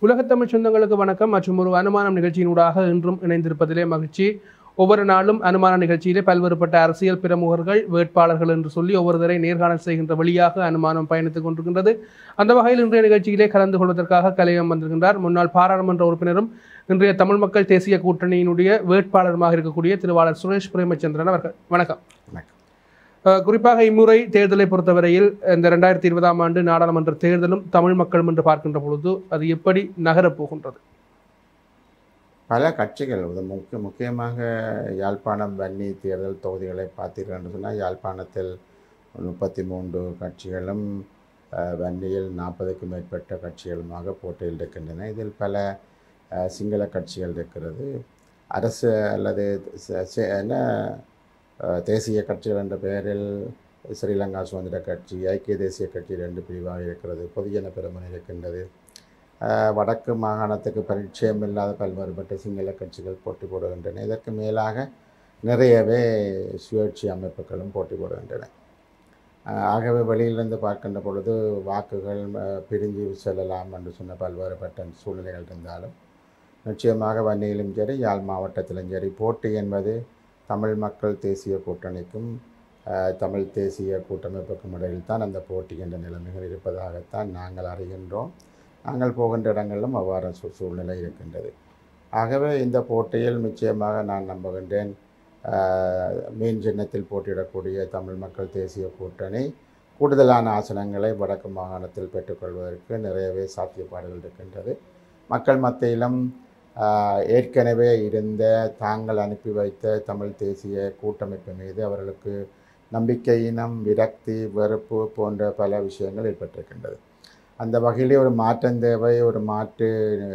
உலகத்தமிழ் சொந்தங்களுக்கு வணக்கம் மற்றும் ஒரு அனுமானம் நிகழ்ச்சியினூடாக இன்றும் இணைந்திருப்பதிலே மகிழ்ச்சி ஒவ்வொரு நாளும் அனுமான நிகழ்ச்சியிலே பல்வேறுபட்ட அரசியல் பிரமுகர்கள் வேட்பாளர்கள் என்று சொல்லி ஒவ்வொருவரை நேர்காணல் செய்கின்ற வழியாக அனுமானம் பயணித்துக் கொண்டிருக்கின்றது அந்த வகையில் இன்றைய நிகழ்ச்சியிலே கலந்து கொள்வதற்காக கலையம் வந்திருக்கின்றார் முன்னாள் பாராளுமன்ற உறுப்பினரும் இன்றைய தமிழ் மக்கள் தேசிய கூட்டணியினுடைய வேட்பாளருமாக இருக்கக்கூடிய திருவாளர் சுரேஷ் பிரேமச்சந்திரன் அவர்கள் வணக்கம் வணக்கம். அஹ் குறிப்பாக இம்முறை தேர்தலை பொறுத்தவரையில் இந்த ரெண்டாயிரத்தி இருபதாம் ஆண்டு நாடாளுமன்ற தேர்தலும் தமிழ் மக்களும் என்று பார்க்கின்ற பொழுது அது எப்படி நகரப் போகின்றது பல கட்சிகள் இது முக்கிய முக்கியமாக யாழ்ப்பாணம் வன்னி தேர்தல் தொகுதிகளை பார்த்தீர்கள் என்று சொன்னால் யாழ்ப்பாணத்தில் முப்பத்தி மூன்று கட்சிகளும் அஹ், வன்னியில் நாற்பதுக்கும் மேற்பட்ட கட்சிகளுமாக போட்டியில் இருக்கின்றன இதில் பல அஹ், சிங்கள கட்சிகள் இருக்கிறது அரசு அல்லது ச- ச- என்ன அஹ், தேசிய கட்சிகள் என்ற பெயரில் ஸ்ரீலங்கா சுதந்திர கட்சி ஐக்கிய தேசிய கட்சி ரெண்டு பிரிவாக இருக்கிறது பொதுஜன பெருமன் இருக்கின்றது அஹ், வடக்கு மாகாணத்துக்கு பரிச்சயம் இல்லாத பல்வேறுபட்ட சிங்கள கட்சிகள் போட்டி போடுகின்றன இதற்கு மேலாக நிறையவே சுயேட்சை அமைப்புகளும் போட்டி போடுகின்றன அஹ், ஆகவே வெளியிலிருந்து பார்க்கின்ற பொழுது வாக்குகள் அஹ், பிரிஞ்சு செல்லலாம் என்று சொன்ன பல்வேறுபட்ட சூழ்நிலைகள் இருந்தாலும் நிச்சயமாக வன்னியிலும் சரி யாழ் மாவட்டத்திலும் சரி போட்டி என்பது தமிழ் மக்கள் தேசிய கூட்டணிக்கும் அஹ், தமிழ் தேசிய கூட்டமைப்புக்கும் இடையில் தான் அந்த போட்டி என்ற நிலைமைகள் இருப்பதாகத்தான் நாங்கள் அறிகின்றோம் நாங்கள் போகின்ற இடங்களிலும் அவ்வாறு சூ சூழ்நிலை இருக்கின்றது ஆகவே இந்த போட்டியில் நிச்சயமாக நான் நம்புகின்றேன் ஆஹ், மீன் சின்னத்தில் போட்டியிடக்கூடிய தமிழ் மக்கள் தேசிய கூட்டணி கூடுதலான ஆசனங்களை வடக்கு மாகாணத்தில் பெற்றுக்கொள்வதற்கு நிறையவே சாத்தியப்பாடுகள் இருக்கின்றது மக்கள் மத்தியிலும் ஆஹ், ஏற்கனவே இருந்த தாங்கள் அனுப்பி வைத்த தமிழ் தேசிய கூட்டமைப்பு மீது அவர்களுக்கு நம்பிக்கையினம் விரக்தி வெறுப்பு போன்ற பல விஷயங்கள் ஏற்பட்டிருக்கின்றது அந்த வகையிலே ஒரு மாற்றம் தேவை ஒரு மாற்று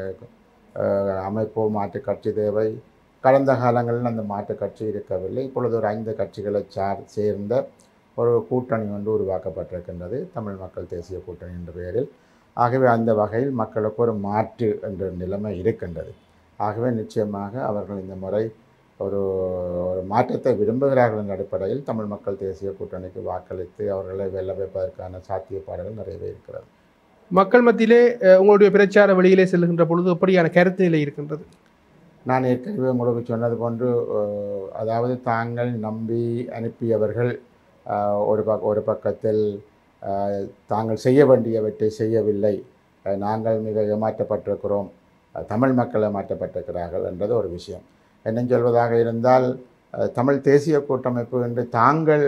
அஹ், அமைப்போ மாற்று கட்சி தேவை கடந்த காலங்களில் அந்த மாற்று கட்சி இருக்கவில்லை இப்பொழுது ஒரு ஐந்து கட்சிகளை சார் சேர்ந்த ஒரு கூட்டணி ஒன்று உருவாக்கப்பட்டிருக்கின்றது தமிழ் மக்கள் தேசிய கூட்டணி என்ற பெயரில் ஆகவே அந்த வகையில் மக்களுக்கு ஒரு மாற்று என்ற நிலைமை இருக்கின்றது ஆகவே நிச்சயமாக அவர்கள் இந்த முறை ஒரு ஒரு மாற்றத்தை விரும்புகிறார்கள் என்ற அடிப்படையில் தமிழ் மக்கள் தேசிய கூட்டணிக்கு வாக்களித்து அவர்களை வெல்ல வைப்பதற்கான சாத்தியப்பாடுகள் நிறையவே இருக்கிறது மக்கள் மத்தியிலே அஹ், உங்களுடைய பிரச்சார வழியிலே செல்லுகின்ற பொழுது எப்படியான கருத்து நிலை இருக்கின்றது நான் ஏற்கனவே உங்களுக்கு சொன்னது போன்று அஹ், அதாவது தாங்கள் நம்பி அனுப்பியவர்கள் அஹ், ஒரு பக் ஒரு பக்கத்தில் அஹ், தாங்கள் செய்ய வேண்டியவற்றை செய்யவில்லை அஹ், நாங்கள் மிக ஏமாற்றப்பட்டிருக்கிறோம் அஹ், தமிழ் மக்கள் ஏமாற்றப்பட்டிருக்கிறார்கள் என்றது ஒரு விஷயம் என்ன சொல்வதாக இருந்தால் அஹ், தமிழ் தேசிய கூட்டமைப்பு என்று தாங்கள்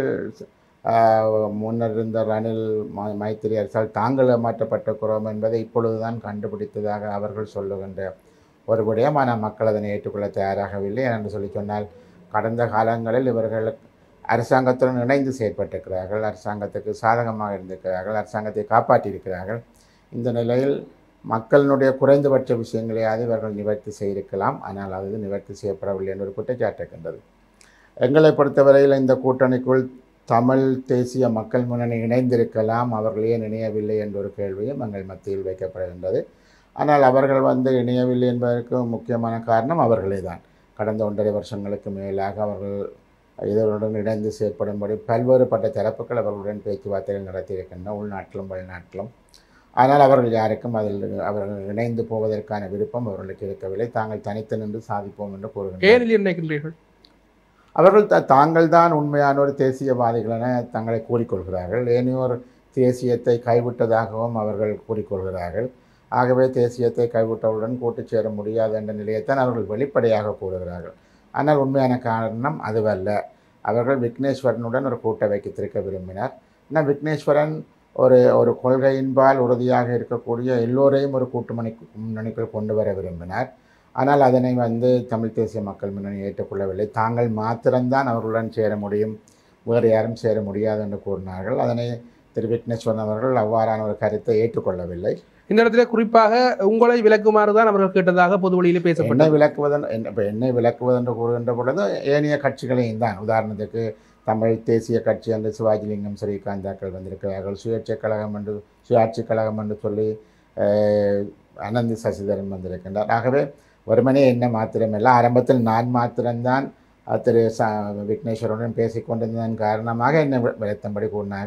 அஹ், முன்னர் இருந்த ரணில் மை- மைத்திரி அரசால் தாங்கள் ஏமாற்றப்பட்டிருக்கிறோம் என்பதை இப்பொழுதுதான் கண்டுபிடித்ததாக அவர்கள் சொல்லுகின்ற ஒரு விடயமான மக்கள் அதனை ஏற்றுக்கொள்ள தயாராகவில்லை என்று சொல்லி சொன்னால் கடந்த காலங்களில் இவர்கள் அரசாங்கத்துடன் இணைந்து செயற்பட்டிருக்கிறார்கள் அரசாங்கத்துக்கு சாதகமாக இருந்திருக்கிறார்கள் அரசாங்கத்தை காப்பாற்றியிருக்கிறார்கள் இந்த நிலையில் மக்களினுடைய குறைந்தபட்ச விஷயங்களையாவது இவர்கள் நிவர்த்தி செய்திருக்கலாம் ஆனால் அது நிவர்த்தி செய்யப்படவில்லை என்ற ஒரு குற்றச்சாட்டு இருக்கின்றது எங்களை பொறுத்தவரையில் இந்த கூட்டணிக்குள் தமிழ் தேசிய மக்கள் முன்னணி இணைந்திருக்கலாம் அவர்கள் ஏன் இணையவில்லை என்ற ஒரு கேள்வியும் எங்கள் மத்தியில் வைக்கப்படுகின்றது ஆனால் அவர்கள் வந்து இணையவில்லை என்பதற்கு முக்கியமான காரணம் அவர்களே தான் கடந்த ஒன்றரை வருஷங்களுக்கு மேலாக அவர்கள் இதனுடன் இணைந்து செயற்படும்படி பல்வேறுபட்ட தரப்புகள் அவர்களுடன் பேச்சுவார்த்தைகள் நடத்தியிருக்கின்றன உள்நாட்டிலும் வெளிநாட்டிலும் ஆனால் அவர்கள் யாருக்கும் அதில் அவர்கள் இணைந்து போவதற்கான விருப்பம் அவர்களுக்கு இருக்கவில்லை தாங்கள் தனித்து நின்று சாதிப்போம் என்று கூறுகின்றனர் ஏன் இல்லை நினைக்கின்றீர்கள் அவர்கள் த தாங்கள் தான் உண்மையான ஒரு தேசியவாதிகள் என தங்களை கூறிக்கொள்கிறார்கள் ஏனையோர் தேசியத்தை கைவிட்டதாகவும் அவர்கள் கூறிக்கொள்கிறார்கள் ஆகவே தேசியத்தை கைவிட்டவுடன் கூட்டு சேர முடியாது என்ற நிலையைத்தான் அவர்கள் வெளிப்படையாக கூறுகிறார்கள் ஆனால் உண்மையான காரணம் அதுவல்ல அவர்கள் விக்னேஸ்வரனுடன் ஒரு கூட்டை வைத்திருக்க விரும்பினார் ஆனால் விக்னேஸ்வரன் ஒரு ஒரு கொள்கையின்பால் உறுதியாக இருக்கக்கூடிய எல்லோரையும் ஒரு கூட்டுமணி முன்னணிக்குள் கொண்டு வர விரும்பினார் ஆனால் அதனை வந்து தமிழ் தேசிய மக்கள் முன்னணி ஏற்றுக்கொள்ளவில்லை தாங்கள் மாத்திரம்தான் அவர்களுடன் சேர முடியும் வேறு யாரும் சேர முடியாது என்று கூறினார்கள் அதனை திரு விக்னேஸ்வரன் அவர்கள் அவ்வாறான ஒரு கருத்தை ஏற்றுக்கொள்ளவில்லை இந்த இடத்துல குறிப்பாக உங்களை விளக்குமாறு தான் அவர்கள் கேட்டதாக பொது வழியிலே என்னை பேசப்பட்டது விளக்குவதன் என்ன- இப்ப என்னை விளக்குவதென்று கூறுகின்ற பொழுது ஏனைய கட்சிகளையும் தான் உதாரணத்துக்கு தமிழ் தேசிய கட்சி என்று சிவாஜிலிங்கம் ஸ்ரீகாந்தாக்கள் வந்திருக்கிறார்கள் சுயேட்சை கழகம் என்று சுயாட்சி கழகம் என்று சொல்லி அஹ், அனந்தி சசிதரன் வந்திருக்கின்றார் ஆகவே வெறுமனே என்ன மாத்திரமல்ல ஆரம்பத்தில் நான் மாத்திரம்தான் அஹ், திரு ச விக்னேஸ்வரனுடன் பேசிக்கொண்டிருந்ததன் காரணமாக என்னை வி- விளத்தம்படி கூறினார்கள்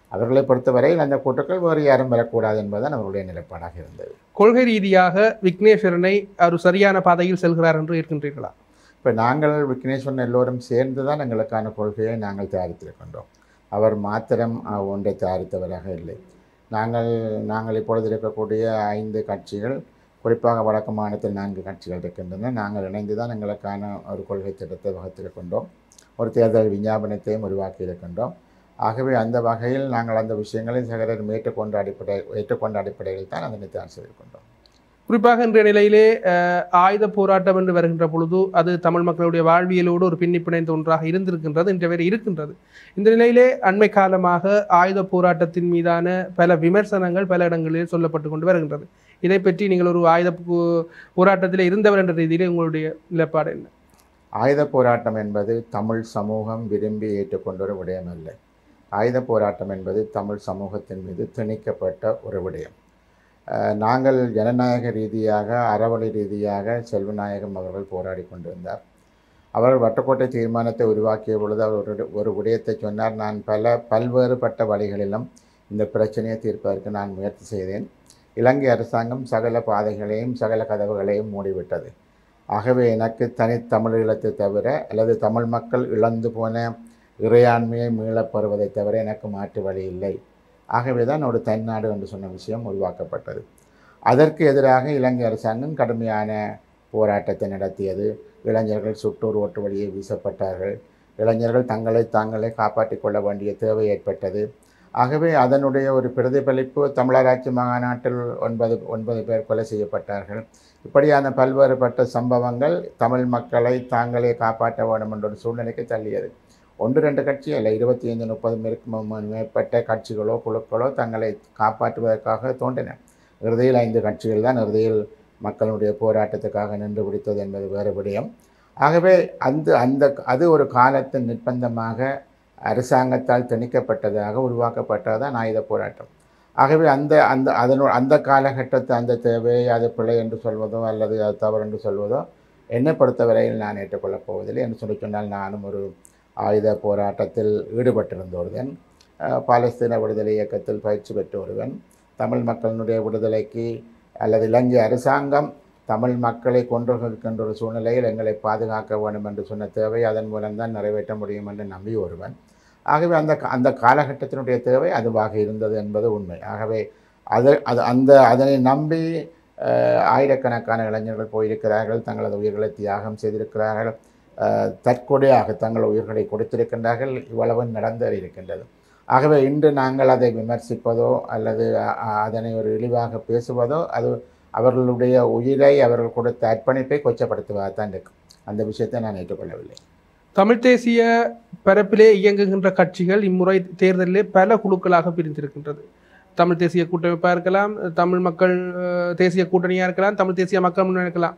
அவர்களை பொறுத்தவரையில் அந்த கூட்டுக்கள் வேறு யாரும் வரக்கூடாது என்பதுதான் அவர்களுடைய நிலைப்பாடாக இருந்தது கொள்கை ரீதியாக விக்னேஸ்வரனை ஒரு சரியான பாதையில் செல்கிறார் என்று இருக்கின்றீர்களா இப்போ நாங்கள் விக்னேஸ்வரன் எல்லோரும் சேர்ந்து தான் எங்களுக்கான கொள்கையை நாங்கள் தயாரித்திருக்கின்றோம் அவர் மாத்திரம் அஹ், ஒன்றை தயாரித்தவராக இல்லை நாங்கள் நாங்கள் இப்பொழுது இருக்கக்கூடிய ஐந்து கட்சிகள் குறிப்பாக வடக்கு மாநிலத்தில் நான்கு கட்சிகள் இருக்கின்றன நாங்கள் இணைந்து தான் எங்களுக்கான ஒரு கொள்கை திட்டத்தை வகுத்திருக்கின்றோம் ஒரு தேர்தல் விஞ்ஞாபனத்தையும் உருவாக்கி இருக்கின்றோம் ஆகவே அந்த வகையில் நாங்கள் அந்த விஷயங்களை சகரர் ஏற்றுக்கொண்ட அடிப்படை ஏற்றுக்கொண்ட அடிப்படையில் தான் அதனை தயார் செய்திருக்கின்றோம் குறிப்பாக இன்றைய நிலையிலே அஹ், ஆயுத போராட்டம் என்று வருகின்ற பொழுது அது தமிழ் மக்களுடைய வாழ்வியலோடு ஒரு பின்னி பிணைந்த ஒன்றாக இருந்திருக்கின்றது இன்றைய வரை இருக்கின்றது இந்த நிலையிலே அண்மை காலமாக ஆயுத போராட்டத்தின் மீதான பல விமர்சனங்கள் பல இடங்களில் சொல்லப்பட்டு கொண்டு வருகின்றது இதை பற்றி நீங்கள் ஒரு ஆயுத போ- போராட்டத்தில் இருந்தவர் என்ற ரீதியிலே உங்களுடைய நிலைப்பாடு என்ன ஆயுத போராட்டம் என்பது தமிழ் சமூகம் விரும்பி ஏற்றுக்கொண்ட ஒரு விடயம் அல்ல ஆயுத போராட்டம் என்பது தமிழ் சமூகத்தின் மீது திணிக்கப்பட்ட ஒரு விடயம் அஹ், நாங்கள் ஜனநாயக ரீதியாக அறவழி ரீதியாக செல்வநாயகம் அவர்கள் போராடி கொண்டிருந்தார் அவர் வட்டக்கோட்டை தீர்மானத்தை உருவாக்கிய பொழுது அவர் ஒரு ஒரு விடயத்தை சொன்னார் நான் பல பல்வேறுபட்ட வழிகளிலும் இந்த பிரச்சனையை தீர்ப்பதற்கு நான் முயற்சி செய்தேன் இலங்கை அரசாங்கம் சகல பாதைகளையும் சகல கதவுகளையும் மூடிவிட்டது ஆகவே எனக்கு தனித்தமிழ் ஈழத்தை தவிர அல்லது தமிழ் மக்கள் இழந்து போன இறையாண்மையை மீளப் பெறுவதை தவிர எனக்கு மாற்று வழி இல்லை ஆகவே தான் ஒரு தன்னாடு என்று சொன்ன விஷயம் உருவாக்கப்பட்டது அதற்கு எதிராக இலங்கை அரசாங்கம் கடுமையான போராட்டத்தை நடத்தியது இளைஞர்கள் சுட்டூர் ஓட்டு வழியே வீசப்பட்டார்கள் இளைஞர்கள் தங்களை தாங்களே காப்பாற்றிக் கொள்ள வேண்டிய தேவை ஏற்பட்டது ஆகவே அதனுடைய ஒரு பிரதிபலிப்பு தமிழராட்சி மாநாட்டில் ஒன்பது ஒன்பது பேர் கொலை செய்யப்பட்டார்கள் இப்படியான பல்வேறுபட்ட சம்பவங்கள் தமிழ் மக்களை தாங்களே காப்பாற்ற வேண்டும் என்ற ஒரு சூழ்நிலைக்கு தள்ளியது ஒன்று ரெண்டு கட்சி அல்ல இருபத்தி ஐந்து முப்பது மேற்கும் மேற்பட்ட கட்சிகளோ குழுக்களோ தங்களை காப்பாற்றுவதற்காக தோன்றின இறுதியில் ஐந்து கட்சிகள் தான் இறுதியில் மக்களுடைய போராட்டத்துக்காக நின்று பிடித்தது என்பது வேறு விடயம் ஆகவே அந்த அந்த அது ஒரு காலத்தின் நிர்பந்தமாக அரசாங்கத்தால் திணிக்கப்பட்டதாக உருவாக்கப்பட்டதுதான் ஆயுத போராட்டம் ஆகவே அந்த அந்த அதனு அந்த காலகட்டத்தை அந்த தேவை அது பிழை என்று சொல்வதோ அல்லது அது தவறு என்று சொல்வதோ என்னை பொறுத்தவரையில் நான் ஏற்றுக்கொள்ளப் போவதில்லை என்று சொல்லி சொன்னால் நானும் ஒரு ஆயுத போராட்டத்தில் ஈடுபட்டிருந்த ஒருவன் அஹ், பாலஸ்தீன விடுதலை இயக்கத்தில் பயிற்சி பெற்ற ஒருவன் தமிழ் மக்களினுடைய விடுதலைக்கு அல்லது இலங்கை அரசாங்கம் தமிழ் மக்களை கொண்டிருக்கின்ற ஒரு சூழ்நிலையில் எங்களை பாதுகாக்க வேண்டும் என்று சொன்ன தேவை அதன் மூலம்தான் நிறைவேற்ற முடியும் என்று நம்பி ஒருவன் ஆகவே அந்த அந்த காலகட்டத்தினுடைய தேவை அதுவாக இருந்தது என்பது உண்மை ஆகவே அது அது அந்த அதனை நம்பி அஹ், ஆயிரக்கணக்கான இளைஞர்கள் போயிருக்கிறார்கள் தங்களது உயிர்களை தியாகம் செய்திருக்கிறார்கள் அஹ், தற்கொலையாக தங்கள் உயிர்களை கொடுத்திருக்கின்றார்கள் இவ்வளவு நடந்து இருக்கின்றது ஆகவே இன்று நாங்கள் அதை விமர்சிப்பதோ அல்லது அ- அ- அதனை ஒரு இழிவாக பேசுவதோ அது அவர்களுடைய உயிரை அவர்கள் கொடுத்த அர்ப்பணிப்பை கொச்சப்படுத்துவதாகத்தான் இருக்கும் அந்த விஷயத்தை நான் ஏற்றுக்கொள்ளவில்லை தமிழ் தேசிய பரப்பிலே இயங்குகின்ற கட்சிகள் இம்முறை தேர்தலிலே பல குழுக்களாக பிரிந்திருக்கின்றது தமிழ் தேசிய கூட்டமைப்பாக இருக்கலாம் தமிழ் மக்கள் அஹ், தேசிய கூட்டணியாக இருக்கலாம் தமிழ் தேசிய மக்கள் முன்னணி இருக்கலாம்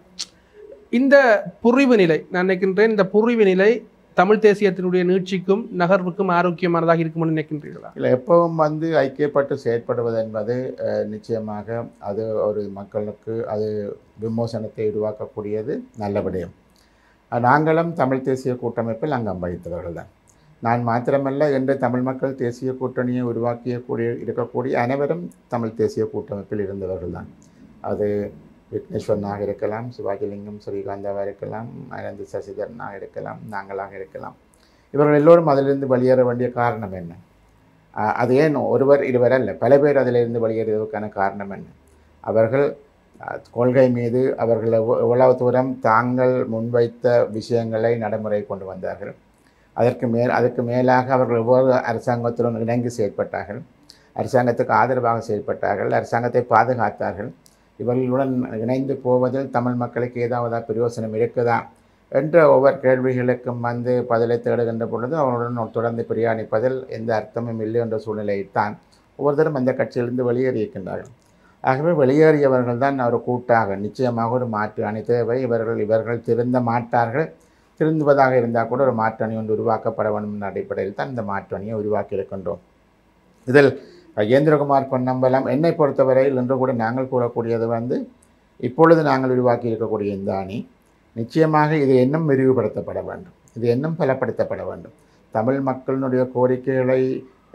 இந்த புரிவு நிலை நான் நினைக்கின்றேன் இந்த புரிவு நிலை தமிழ் தேசியத்தினுடைய நீட்சிக்கும் நகர்வுக்கும் ஆரோக்கியமானதாக இருக்கும்னு நினைக்கின்றீர்களா இல்லை எப்பவும் வந்து ஐக்கியப்பட்டு செயற்படுவது என்பது அஹ், நிச்சயமாக அது ஒரு மக்களுக்கு அது விமோசனத்தை உருவாக்கக்கூடியது நல்ல விடயம் அஹ், நாங்களும் தமிழ் தேசிய கூட்டமைப்பில் அங்கம் வகித்தவர்கள் தான் நான் மாத்திரமல்ல என்று தமிழ் மக்கள் தேசிய கூட்டணியை உருவாக்கியக்கூடிய இருக்கக்கூடிய அனைவரும் தமிழ் தேசிய கூட்டமைப்பில் இருந்தவர்கள் தான் அது விக்னேஸ்வரனாக இருக்கலாம் சிவாஜிலிங்கம் ஸ்ரீகாந்தாவாக இருக்கலாம் அனந்த் சசிதரனாக இருக்கலாம் நாங்களாக இருக்கலாம் இவர்கள் எல்லோரும் அதிலிருந்து வெளியேற வேண்டிய காரணம் என்ன அஹ் அது ஏன் ஒருவர் இருவர் அல்ல பல பேர் அதிலிருந்து வெளியேறுவதற்கான காரணம் என்ன அவர்கள் அஹ், கொள்கை மீது அவர்கள் எவ்வ- எவ்வளவு தூரம் தாங்கள் முன்வைத்த விஷயங்களை நடைமுறை கொண்டு வந்தார்கள் அதற்கு மேல் அதற்கு மேலாக அவர்கள் ஒவ்வொரு அரசாங்கத்துடன் இணங்கி செயற்பட்டார்கள் அரசாங்கத்துக்கு ஆதரவாக செயல்பட்டார்கள் அரசாங்கத்தை பாதுகாத்தார்கள் இவர்களுடன் இணைந்து போவதில் தமிழ் மக்களுக்கு ஏதாவது பிரயோசனம் இருக்குதா என்ற ஒவ்வொரு கேள்விகளுக்கும் வந்து பதிலை தேடுகின்ற பொழுது அவர்களுடன் தொடர்ந்து பிரயாணிப்பதில் எந்த அர்த்தமும் இல்லை என்ற சூழ்நிலையைத்தான் ஒவ்வொருத்தரும் அந்த கட்சியிலிருந்து வெளியேறியிருக்கின்றார்கள் ஆகவே வெளியேறியவர்கள் தான் ஒரு கூட்டாக நிச்சயமாக ஒரு மாற்று அணி தேவை இவர்கள் இவர்கள் திருந்த மாட்டார்கள் திருந்துவதாக இருந்தால் கூட ஒரு மாற்று அணி ஒன்று உருவாக்கப்பட வேண்டும் என்ற அடிப்படையில் தான் இந்த மாற்று அணியை உருவாக்கி இருக்கின்றோம் இதில் கஜேந்திரகுமார் பொன்னம்பலம் என்னை பொறுத்தவரையில் இன்று கூட நாங்கள் கூறக்கூடியது வந்து இப்பொழுது நாங்கள் உருவாக்கி இருக்கக்கூடிய இந்த அணி நிச்சயமாக இது இன்னும் விரிவுபடுத்தப்பட வேண்டும் இது இன்னும் பலப்படுத்தப்பட வேண்டும் தமிழ் மக்களினுடைய கோரிக்கைகளை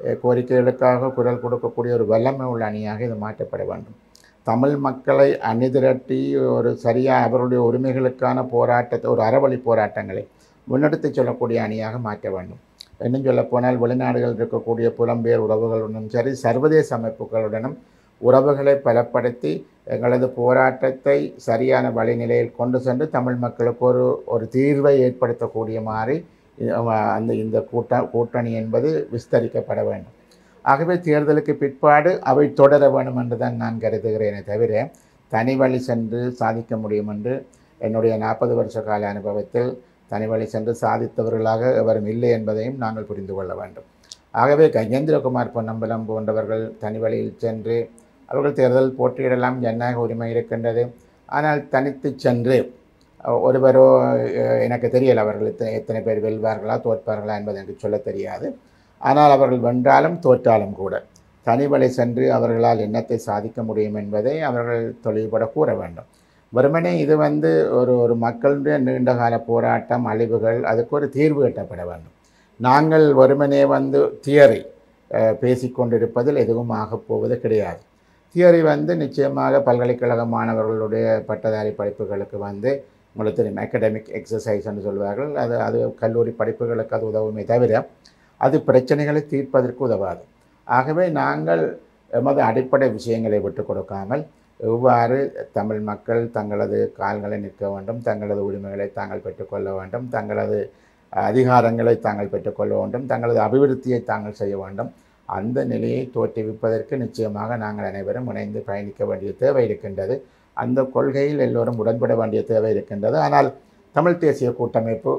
அஹ், கோரிக்கைகளுக்காக குரல் கொடுக்கக்கூடிய ஒரு வல்லமை உள்ள அணியாக இது மாற்றப்பட வேண்டும் தமிழ் மக்களை அணிதிரட்டி ஒரு சரியாக அவருடைய உரிமைகளுக்கான போராட்டத்தை ஒரு அறவழி போராட்டங்களை முன்னெடுத்து சொல்லக்கூடிய அணியாக மாற்ற வேண்டும் இன்னும் சொல்லப்போனால் வெளிநாடுகளில் இருக்கக்கூடிய புலம்பெயர் உறவுகளுடனும் சரி சர்வதேச அமைப்புகளுடனும் உறவுகளை பலப்படுத்தி எங்களது போராட்டத்தை சரியான வழிநிலையில் கொண்டு சென்று தமிழ் மக்களுக்கு ஒரு ஒரு தீர்வை ஏற்படுத்தக்கூடிய மாதிரி இ- அவ- அந்த இந்த கூட்ட கூட்டணி என்பது விஸ்தரிக்கப்பட வேண்டும் ஆகவே தேர்தலுக்கு பிற்பாடு அவை தொடர வேண்டும் என்று தான் நான் கருதுகிறேனே தவிர தனி வழி சென்று சாதிக்க முடியும் என்று என்னுடைய நாற்பது வருஷ கால அனுபவத்தில் தனி வழி சென்று சாதித்தவர்களாக எவரும் இல்லை என்பதையும் நாங்கள் புரிந்து கொள்ள வேண்டும் ஆகவே கஜேந்திரகுமார் பொன்னம்பலம் போன்றவர்கள் தனி வழியில் சென்று அவர்கள் தேர்தல் போட்டியிடலாம் ஜனநாயக உரிமை இருக்கின்றது ஆனால் தனித்து சென்று அஹ், ஒருவரோ அஹ், எனக்கு தெரியல அவர்கள் எத்தனை எத்தனை பேர் வெல்வார்களா தோற்பார்களா என்பது எனக்கு சொல்ல தெரியாது ஆனால் அவர்கள் வென்றாலும் தோற்றாலும் கூட தனிவழி சென்று அவர்களால் என்னத்தை சாதிக்க முடியும் என்பதை அவர்கள் தெளிவுபட கூற வேண்டும் வெறுமனே இது வந்து ஒரு ஒரு மக்களுடைய நீண்டகால போராட்டம் அழிவுகள் அதுக்கு ஒரு தீர்வு எட்டப்பட வேண்டும் நாங்கள் வெறுமனே வந்து தியரி பேசிக்கொண்டிருப்பதில் எதுவும் ஆகப் போவது கிடையாது தியரி வந்து நிச்சயமாக பல்கலைக்கழக மாணவர்களுடைய பட்டதாரி படிப்புகளுக்கு வந்து உங்களுக்கு தெரியும் அகடமிக் எக்ஸசைஸ்ன்னு சொல்வார்கள் அது அது கல்லூரி படிப்புகளுக்கு அது உதவுமே தவிர அது பிரச்சனைகளை தீர்ப்பதற்கு உதவாது ஆகவே நாங்கள் எமது அடிப்படை விஷயங்களை விட்டு கொடுக்காமல் எவ்வாறு தமிழ் மக்கள் தங்களது கால்களை நிற்க வேண்டும் தங்களது உரிமைகளை தாங்கள் பெற்றுக்கொள்ள வேண்டும் தங்களது அதிகாரங்களை தாங்கள் பெற்றுக்கொள்ள வேண்டும் தங்களது அபிவிருத்தியை தாங்கள் செய்ய வேண்டும் அந்த நிலையை தோற்றுவிப்பதற்கு நிச்சயமாக நாங்கள் அனைவரும் இணைந்து பயணிக்க வேண்டிய தேவை இருக்கின்றது அந்த கொள்கையில் எல்லோரும் உடன்பட வேண்டிய தேவை இருக்கின்றது ஆனால் தமிழ் தேசிய கூட்டமைப்பு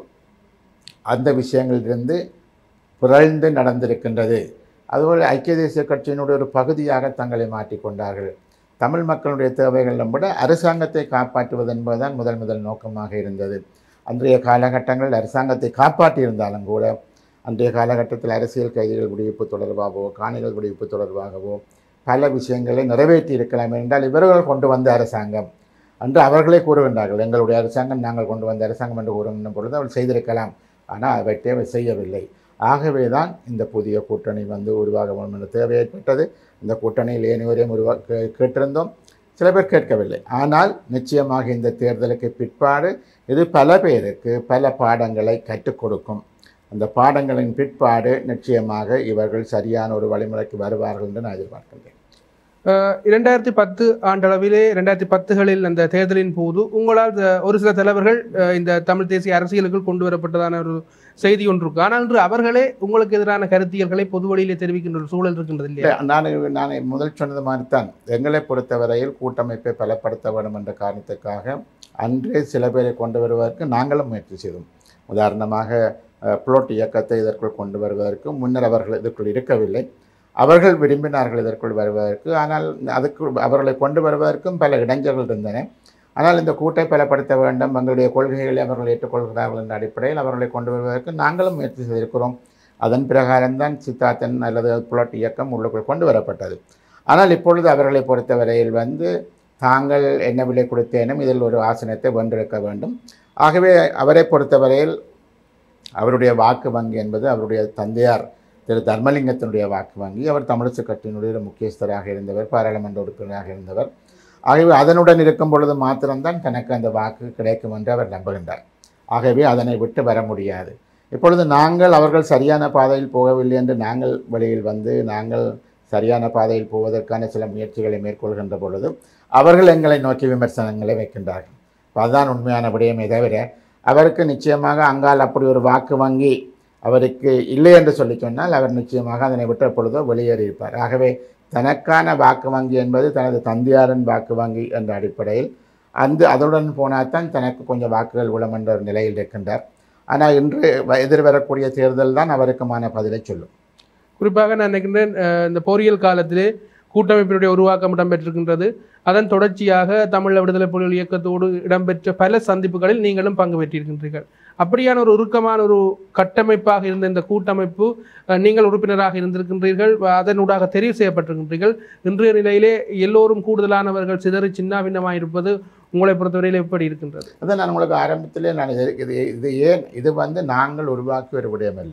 அந்த விஷயங்களிலிருந்து பிறழ்ந்து நடந்திருக்கின்றது அதுபோல் ஐக்கிய தேசிய கட்சியினுடைய ஒரு பகுதியாக தங்களை மாற்றிக்கொண்டார்கள் தமிழ் மக்களுடைய தேவைகளை விட அரசாங்கத்தை காப்பாற்றுவது என்பதுதான் முதல் முதல் நோக்கமாக இருந்தது அன்றைய காலகட்டங்களில் அரசாங்கத்தை காப்பாற்றியிருந்தாலும் கூட அன்றைய காலகட்டத்தில் அரசியல் கைதிகள் விடுவிப்பு தொடர்பாகவோ காணிகள் விடுவிப்பு தொடர்பாகவோ பல விஷயங்களை நிறைவேற்றி இருக்கலாம் என்றால் இவர்கள் கொண்டு வந்த அரசாங்கம் என்று அவர்களே கூறுகின்றார்கள் எங்களுடைய அரசாங்கம் நாங்கள் கொண்டு வந்த அரசாங்கம் என்று கூறுகின்ற பொழுது அவள் செய்திருக்கலாம் ஆனால் அவற்றை அவர் செய்யவில்லை ஆகவே தான் இந்த புதிய கூட்டணி வந்து உருவாக வேண்டும் என்ற தேவை ஏற்பட்டது இந்த கூட்டணியில் ஏனையோரையும் உருவா கே- கேட்டிருந்தோம் சில பேர் கேட்கவில்லை ஆனால் நிச்சயமாக இந்த தேர்தலுக்கு பிற்பாடு இது பல பேருக்கு பல பாடங்களை கற்றுக் கொடுக்கும் அந்த பாடங்களின் பிற்பாடு நிச்சயமாக இவர்கள் சரியான ஒரு வழிமுறைக்கு வருவார்கள் என்று நான் எதிர்பார்க்கின்றேன் அஹ் இரண்டாயிரத்தி பத்து ஆண்டளவிலே இரண்டாயிரத்தி பத்துகளில் அந்த தேர்தலின் போது உங்களால் த- ஒரு சில தலைவர்கள் அஹ், இந்த தமிழ் தேசிய அரசியலுக்குள் கொண்டு வரப்பட்டதான ஒரு செய்தி ஒன்று இருக்கு ஆனால் இன்று அவர்களே உங்களுக்கு எதிரான கருத்தியல்களை பொது வழியிலே தெரிவிக்கின்ற ஒரு சூழல் இருக்கின்றது இல்லையா நான் நான் முதல் சொன்னது மாதிரி தான் எங்களை பொறுத்தவரையில் கூட்டமைப்பை பலப்படுத்த வேண்டும் என்ற காரணத்துக்காக அன்றே சில பேரை கொண்டு வருவதற்கு நாங்களும் முயற்சி செய்தோம் உதாரணமாக அஹ், புளோட் இயக்கத்தை இதற்குள் கொண்டு வருவதற்கு முன்னர் அவர்கள் இதற்குள் இருக்கவில்லை அவர்கள் விரும்பினார்கள் இதற்குள் வருவதற்கு ஆனால் அதுக்கு அவர்களை கொண்டு வருவதற்கும் பல இடைஞ்சல்கள் இருந்தன ஆனால் இந்த கூட்டை பலப்படுத்த வேண்டும் எங்களுடைய கொள்கைகளை அவர்கள் ஏற்றுக்கொள்கிறார்கள் என்ற அடிப்படையில் அவர்களை கொண்டு வருவதற்கு நாங்களும் முயற்சி செய்திருக்கிறோம் அதன் பிரகாரம்தான் சித்தார்த்தன் அல்லது புலட் இயக்கம் உள்ளுக்குள் கொண்டு வரப்பட்டது ஆனால் இப்பொழுது அவர்களை பொறுத்தவரையில் வந்து தாங்கள் என்ன விலை கொடுத்தேனும் இதில் ஒரு ஆசனத்தை வென்றிருக்க வேண்டும் ஆகவே அவரை பொறுத்தவரையில் அவருடைய வாக்கு வங்கி என்பது அவருடைய தந்தையார் திரு தர்மலிங்கத்தினுடைய வாக்கு வங்கி அவர் தமிழிசை கட்சியினுடைய முக்கியஸ்தராக இருந்தவர் பாராளுமன்ற உறுப்பினராக இருந்தவர் ஆகவே அதனுடன் இருக்கும் பொழுது மாத்திரம்தான் தனக்கு அந்த வாக்கு கிடைக்கும் என்று அவர் நம்புகின்றார் ஆகவே அதனை விட்டு வர முடியாது இப்பொழுது நாங்கள் அவர்கள் சரியான பாதையில் போகவில்லை என்று நாங்கள் வெளியில் வந்து நாங்கள் சரியான பாதையில் போவதற்கான சில முயற்சிகளை மேற்கொள்கின்ற பொழுது அவர்கள் எங்களை நோக்கி விமர்சனங்களை வைக்கின்றார்கள் அப்ப அதுதான் உண்மையான விடயமே தவிர அவருக்கு நிச்சயமாக அங்கால் அப்படி ஒரு வாக்கு வங்கி அவருக்கு இல்லை என்று சொல்லி சொன்னால் அவர் நிச்சயமாக அதனை விட்ட பொழுதோ வெளியேறியிருப்பார் ஆகவே தனக்கான வாக்கு வங்கி என்பது தனது தந்தையாரின் வாக்கு வங்கி என்ற அடிப்படையில் அந்த அதனுடன் போனால்தான் தனக்கு கொஞ்சம் வாக்குகள் விழும் என்ற ஒரு நிலையில் இருக்கின்றார் ஆனால் இன்று வ- எதிர்வரக்கூடிய தேர்தல் தான் அவருக்குமான பதிலை சொல்லும் குறிப்பாக நான் நினைக்கின்றேன் அஹ், இந்த பொறியியல் காலத்திலே கூட்டமைப்பினுடைய உருவாக்கம் இடம்பெற்றிருக்கின்றது அதன் தொடர்ச்சியாக தமிழ் விடுதலை புலிகள் இயக்கத்தோடு இடம்பெற்ற பல சந்திப்புகளில் நீங்களும் பங்கு பெற்றிருக்கின்றீர்கள் அப்படியான ஒரு உருக்கமான ஒரு கட்டமைப்பாக இருந்த இந்த கூட்டமைப்பு அஹ், நீங்கள் உறுப்பினராக இருந்திருக்கின்றீர்கள் அதனூடாக தெரிவு செய்யப்பட்டிருக்கின்றீர்கள் இன்றைய நிலையிலே எல்லோரும் கூடுதலானவர்கள் சிதறி சின்னாபின்னமாக இருப்பது உங்களை பொறுத்தவரையில் எப்படி இருக்கின்றது அதான் நான் உங்களுக்கு ஆரம்பத்திலே நான் இது இது இது ஏன் இது வந்து நாங்கள் உருவாக்கிய ஒரு விடயம் இல்லை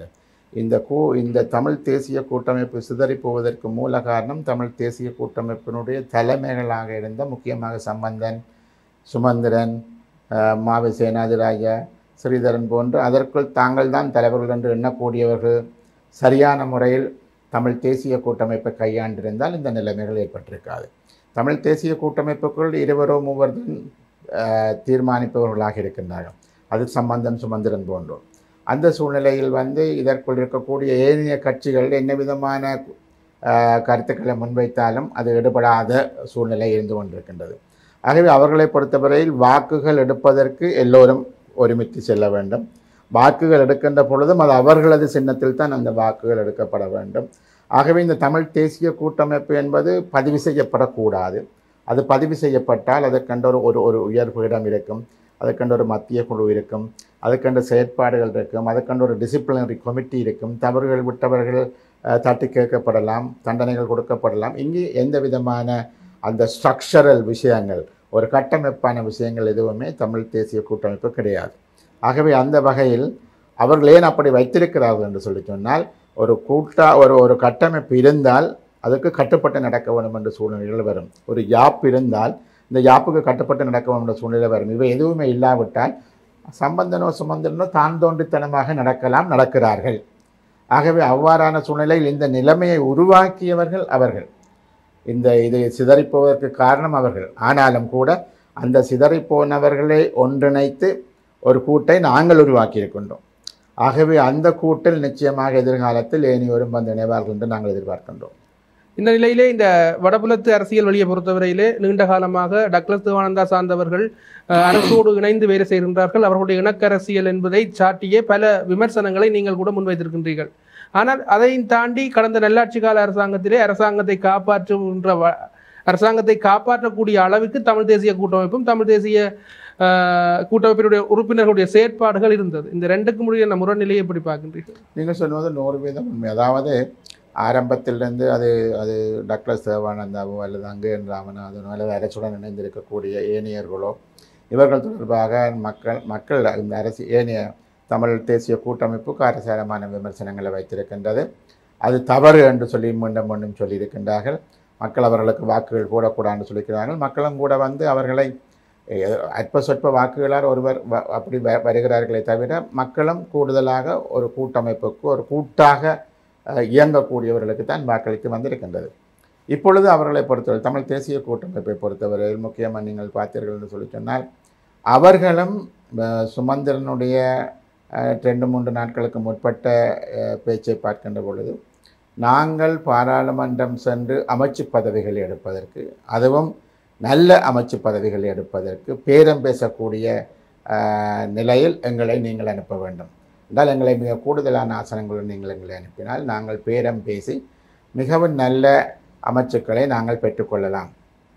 இந்த கூ இந்த தமிழ் தேசிய கூட்டமைப்பு சிதறி போவதற்கு மூல காரணம் தமிழ் தேசிய கூட்டமைப்பினுடைய தலைமைகளாக இருந்த முக்கியமாக சம்பந்தன் சுமந்திரன் அஹ், மாவி சேனாதிராஜா ஸ்ரீதரன் போன்று அதற்குள் தாங்கள் தான் தலைவர்கள் என்று எண்ணக்கூடியவர்கள் சரியான முறையில் தமிழ் தேசிய கூட்டமைப்பை கையாண்டிருந்தால் இந்த நிலைமைகள் ஏற்பட்டிருக்காது தமிழ் தேசிய கூட்டமைப்புக்குள் இருவரோ மூவர் தான், அஹ், தீர்மானிப்பவர்களாக இருக்கின்றார்கள் அது சம்பந்தன் சுமந்திரன் போன்றோர் அந்த சூழ்நிலையில் வந்து இதற்குள் இருக்கக்கூடிய ஏனைய கட்சிகள் என்ன விதமான அஹ், கருத்துக்களை முன்வைத்தாலும் அது எடுபடாத சூழ்நிலை இருந்து கொண்டிருக்கின்றது ஆகவே அவர்களை பொறுத்தவரையில் வாக்குகள் எடுப்பதற்கு எல்லோரும் ஒருமித்து செல்ல வேண்டும் வாக்குகள் எடுக்கின்ற பொழுதும் அது அவர்களது சின்னத்தில் தான் அந்த வாக்குகள் எடுக்கப்பட வேண்டும் ஆகவே இந்த தமிழ் தேசிய கூட்டமைப்பு என்பது பதிவு செய்யப்படக்கூடாது அது பதிவு செய்யப்பட்டால் அதற்கென்ற ஒரு ஒரு ஒரு உயர் பீடம் இருக்கும் அதுக்கென்ற ஒரு மத்திய குழு இருக்கும் அதுக்கென்ற செயற்பாடுகள் இருக்கும் அதுக்கென்ற ஒரு டிசிப்ளினரி கமிட்டி இருக்கும் தவறுகள் விட்டவர்கள் அஹ், தட்டி கேட்கப்படலாம் தண்டனைகள் கொடுக்கப்படலாம் இங்கே எந்த விதமான அந்த ஸ்ட்ரக்சரல் விஷயங்கள் ஒரு கட்டமைப்பான விஷயங்கள் எதுவுமே தமிழ் தேசிய கூட்டமைப்பு கிடையாது ஆகவே அந்த வகையில் அவர்கள் ஏன் அப்படி வைத்திருக்கிறார்கள் என்று சொல்லி சொன்னால் ஒரு கூட்டா ஒரு ஒரு கட்டமைப்பு இருந்தால் அதுக்கு கட்டுப்பட்டு நடக்க வேண்டும் என்ற சூழ்நிலைகள் வரும் ஒரு யாப் இருந்தால் இந்த யாப்புக்கு கட்டுப்பட்டு நடக்க வேண்டும் என்ற சூழ்நிலை வரும் இவை எதுவுமே இல்லாவிட்டால் சம்பந்தனோ சுமந்தனோ தான் தோன்றித்தனமாக நடக்கலாம் நடக்கிறார்கள் ஆகவே அவ்வாறான சூழ்நிலையில் இந்த நிலைமையை உருவாக்கியவர்கள் அவர்கள் இந்த இது சிதறிப்போவதற்கு காரணம் அவர்கள் ஆனாலும் கூட அந்த சிதறிப்போனவர்களை ஒன்றிணைத்து ஒரு கூட்டை நாங்கள் உருவாக்கி இருக்கின்றோம் ஆகவே அந்த கூட்டில் நிச்சயமாக எதிர்காலத்தில் ஏனையோரும் வந்து இணைவார்கள் என்று நாங்கள் எதிர்பார்க்கின்றோம் இந்த நிலையிலே இந்த வடபுலத்து அரசியல் வழியை பொறுத்தவரையிலே நீண்ட காலமாக டக்ளஸ் தேவானந்தா சார்ந்தவர்கள் அஹ், அரசோடு இணைந்து வேலை செய்கின்றார்கள் அவர்களுடைய இணக்கரசியல் என்பதை சாட்டிய பல விமர்சனங்களை நீங்கள் கூட முன்வைத்திருக்கின்றீர்கள் ஆனால் அதையும் தாண்டி கடந்த நல்லாட்சி கால அரசாங்கத்திலே அரசாங்கத்தை காப்பாற்றுகின்ற வ- அரசாங்கத்தை காப்பாற்றக்கூடிய அளவுக்கு தமிழ் தேசிய கூட்டமைப்பும் தமிழ் தேசிய அஹ், கூட்டமைப்பினுடைய உறுப்பினர்களுடைய செயற்பாடுகள் இருந்தது இந்த ரெண்டுக்கும் முடிய முரநிலையை எப்படி பார்க்கின்றீர்கள் நீங்கள் சொன்னது நூறு வீதம் உண்மை அதாவது ஆரம்பத்திலிருந்து அது அது டாக்டர் சேவானந்தாவோ அல்லது அங்கேன் ராமநாதனோ அல்லது அரசுடன் இணைந்திருக்கக்கூடிய ஏனியர்களோ இவர்கள் தொடர்பாக மக்கள் மக்கள் இந்த அரசு ஏனைய தமிழ் தேசிய கூட்டமைப்பு காரசாரமான விமர்சனங்களை வைத்திருக்கின்றது அது தவறு என்று சொல்லி மீண்டும் மீண்டும் சொல்லியிருக்கின்றார்கள் மக்கள் அவர்களுக்கு வாக்குகள் போடக்கூடாதுன்னு சொல்லியிருக்கிறார்கள் மக்களும் கூட வந்து அவர்களை அஹ், அற்ப சொற்ப வாக்குகளால் ஒருவர் வ- அப்படி வ- வருகிறார்களே தவிர மக்களும் கூடுதலாக ஒரு கூட்டமைப்புக்கு ஒரு கூட்டாக அஹ், இயங்கக்கூடியவர்களுக்கு தான் வாக்களித்து வந்திருக்கின்றது இப்பொழுது அவர்களை பொறுத்தவரை தமிழ் தேசிய கூட்டமைப்பை பொறுத்தவரையில் முக்கியமாக நீங்கள் பார்த்தீர்கள் என்று சொல்லி சொன்னால் அவர்களும் அஹ், சுமந்திரனுடைய அஹ், ரெண்டு மூன்று நாட்களுக்கு முற்பட்ட அஹ், பேச்சை பார்க்கின்ற பொழுது நாங்கள் பாராளுமன்றம் சென்று அமைச்சு பதவிகள் எடுப்பதற்கு அதுவும் நல்ல அமைச்சு பதவிகள் எடுப்பதற்கு பேரம் பேசக்கூடிய அஹ், நிலையில் எங்களை நீங்கள் அனுப்ப வேண்டும் என்றால் எங்களை மிக கூடுதலான ஆசனங்களுடன் நீங்கள் எங்களை அனுப்பினால் நாங்கள் பேரம் பேசி மிகவும் நல்ல அமைச்சுக்களை நாங்கள் பெற்றுக்கொள்ளலாம்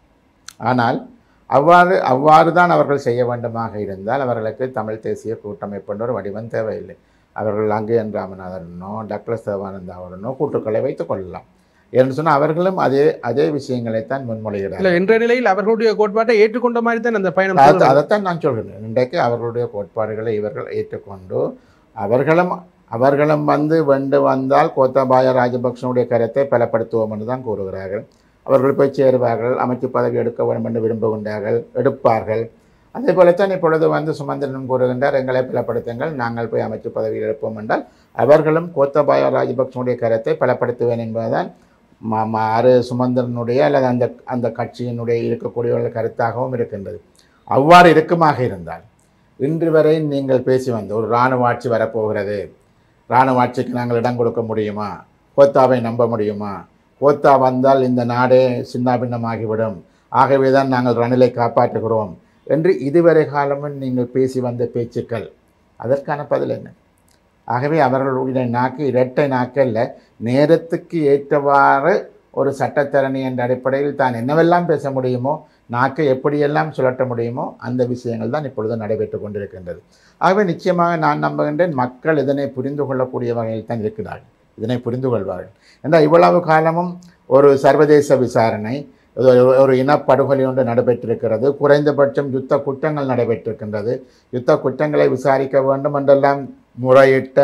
ஆனால் அவ்வாறு அவ்வாறு தான் அவர்கள் செய்ய வேண்டுமாக இருந்தால் அவர்களுக்கு தமிழ் தேசிய கூட்டமைப்பு என்ற ஒரு வடிவம் தேவையில்லை அவர்கள் அங்கேயன் ராமநாதனோ டாக்டர் சேவானந்தாவுடனோ கூட்டுக்களை வைத்துக் கொள்ளலாம் என்று சொன்னால் அவர்களும் அதே அதே விஷயங்களைத்தான் முன்மொழிகிறார்கள் இல்ல என்ற நிலையில் அவர்களுடைய கோட்பாட்டை ஏற்றுக்கொண்ட மாதிரி தான் அந்த பயணம் அது- செல்கிறது. அதைத்தான் நான் சொல்கிறேன் இன்றைக்கு அவர்களுடைய கோட்பாடுகளை இவர்கள் ஏற்றுக்கொண்டு அவர்களும் அவர்களும் வந்து வெண்டு வந்தால் கோத்தபாய ராஜபக்சனுடைய கருத்தை பலப்படுத்துவோம் என்று தான் கூறுகிறார்கள் அவர்கள் போய் சேருவார்கள் அமைச்சு பதவி எடுக்க வேண்டும் என்று விரும்புகின்றார்கள் எடுப்பார்கள் அதே போலத்தான் இப்பொழுது வந்து சுமந்திரன் கூறுகின்றார் எங்களை பலப்படுத்துங்கள் நாங்கள் போய் அமைச்சு பதவி எடுப்போம் என்றால் அவர்களும் கோத்தபாய ராஜபக்சனுடைய கருத்தை பலப்படுத்துவேன் என்பதுதான் ம- ம- ஆறு சுமந்திரனுடைய அல்லது அந்த அந்த கட்சியினுடைய இருக்கக்கூடியவர்கள் கருத்தாகவும் இருக்கின்றது அவ்வாறு இருக்குமாக இருந்தால் இன்று வரை நீங்கள் பேசி வந்த ஒரு இராணுவ ஆட்சி வரப்போகிறது இராணுவ ஆட்சிக்கு நாங்கள் இடம் கொடுக்க முடியுமா கோத்தாவை நம்ப முடியுமா கோத்தா வந்தால் இந்த நாடே சின்னாபின்னமாகிவிடும் ஆகவே தான் நாங்கள் ரணிலை காப்பாற்றுகிறோம் என்று இதுவரை காலமும் நீங்கள் பேசி வந்த பேச்சுக்கள் அதற்கான பதில் என்ன ஆகவே அவர்களுடைய நாக்கு இரட்டை நாக்கல்ல நேரத்துக்கு ஏற்றவாறு ஒரு சட்டத்தரணி என்ற அடிப்படையில் தான் என்னவெல்லாம் பேச முடியுமோ நாக்கை எப்படியெல்லாம் சுழற்ற முடியுமோ அந்த விஷயங்கள் தான் இப்பொழுது நடைபெற்று கொண்டிருக்கின்றது ஆகவே நிச்சயமாக நான் நம்புகின்றேன் மக்கள் இதனை புரிந்து கொள்ளக்கூடிய வகையில் தான் இருக்கிறார்கள் இதனை புரிந்து கொள்வார்கள் என்றால் இவ்வளவு காலமும் ஒரு சர்வதேச விசாரணை ஒரு- ஒரு இனப்படுகொலை ஒன்று நடைபெற்றிருக்கிறது குறைந்தபட்சம் யுத்த குற்றங்கள் நடைபெற்றிருக்கின்றது யுத்த குற்றங்களை விசாரிக்க வேண்டும் என்றெல்லாம் முறையிட்ட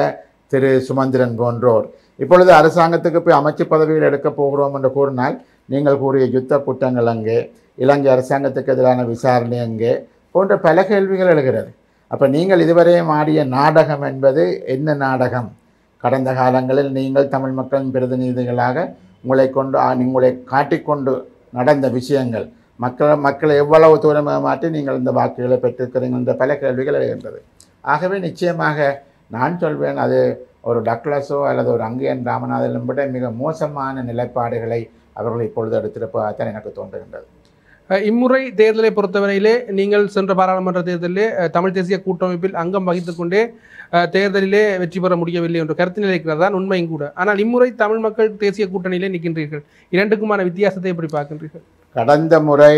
திரு சுமந்திரன் போன்றோர் இப்பொழுது அரசாங்கத்துக்கு போய் அமைச்சு பதவிகள் எடுக்கப் போகிறோம் என்று கூறினால் நீங்கள் கூறிய யுத்த குற்றங்கள் அங்கே இலங்கை அரசாங்கத்துக்கு எதிரான விசாரணை அங்கே போன்ற பல கேள்விகள் எழுகிறது அப்போ நீங்கள் இதுவரையும் ஆடிய நாடகம் என்பது என்ன நாடகம் கடந்த காலங்களில் நீங்கள் தமிழ் மக்களின் பிரதிநிதிகளாக உங்களை கொண்டு ஆ, உங்களை காட்டிக்கொண்டு நடந்த விஷயங்கள் மக்களை மக்களை எவ்வளவு தூரம் மாற்றி நீங்கள் இந்த வாக்குகளை பெற்றிருக்கிறீங்க என்ற பல கேள்விகள் எழுகின்றது ஆகவே நிச்சயமாக நான் சொல்வேன் அது ஒரு டக்ளஸோ அல்லது ஒரு அங்கேயன் ராமநாதனும் விட மிக மோசமான நிலைப்பாடுகளை அவர்கள் இப்பொழுது எடுத்திருப்பதாகத்தான் எனக்கு தோன்றுகின்றது அஹ் இம்முறை தேர்தலை பொறுத்தவரையிலே நீங்கள் சென்ற பாராளுமன்ற தேர்தலிலே அஹ், தமிழ் தேசிய கூட்டமைப்பில் அங்கம் வகித்துக் கொண்டே அஹ், தேர்தலிலே வெற்றி பெற முடியவில்லை என்ற கருத்து நிலைக்கிறது தான் உண்மையும் கூட ஆனால் இம்முறை தமிழ் மக்கள் தேசிய கூட்டணியிலே நிற்கின்றீர்கள் இரண்டுக்குமான வித்தியாசத்தை எப்படி பார்க்கின்றீர்கள் கடந்த முறை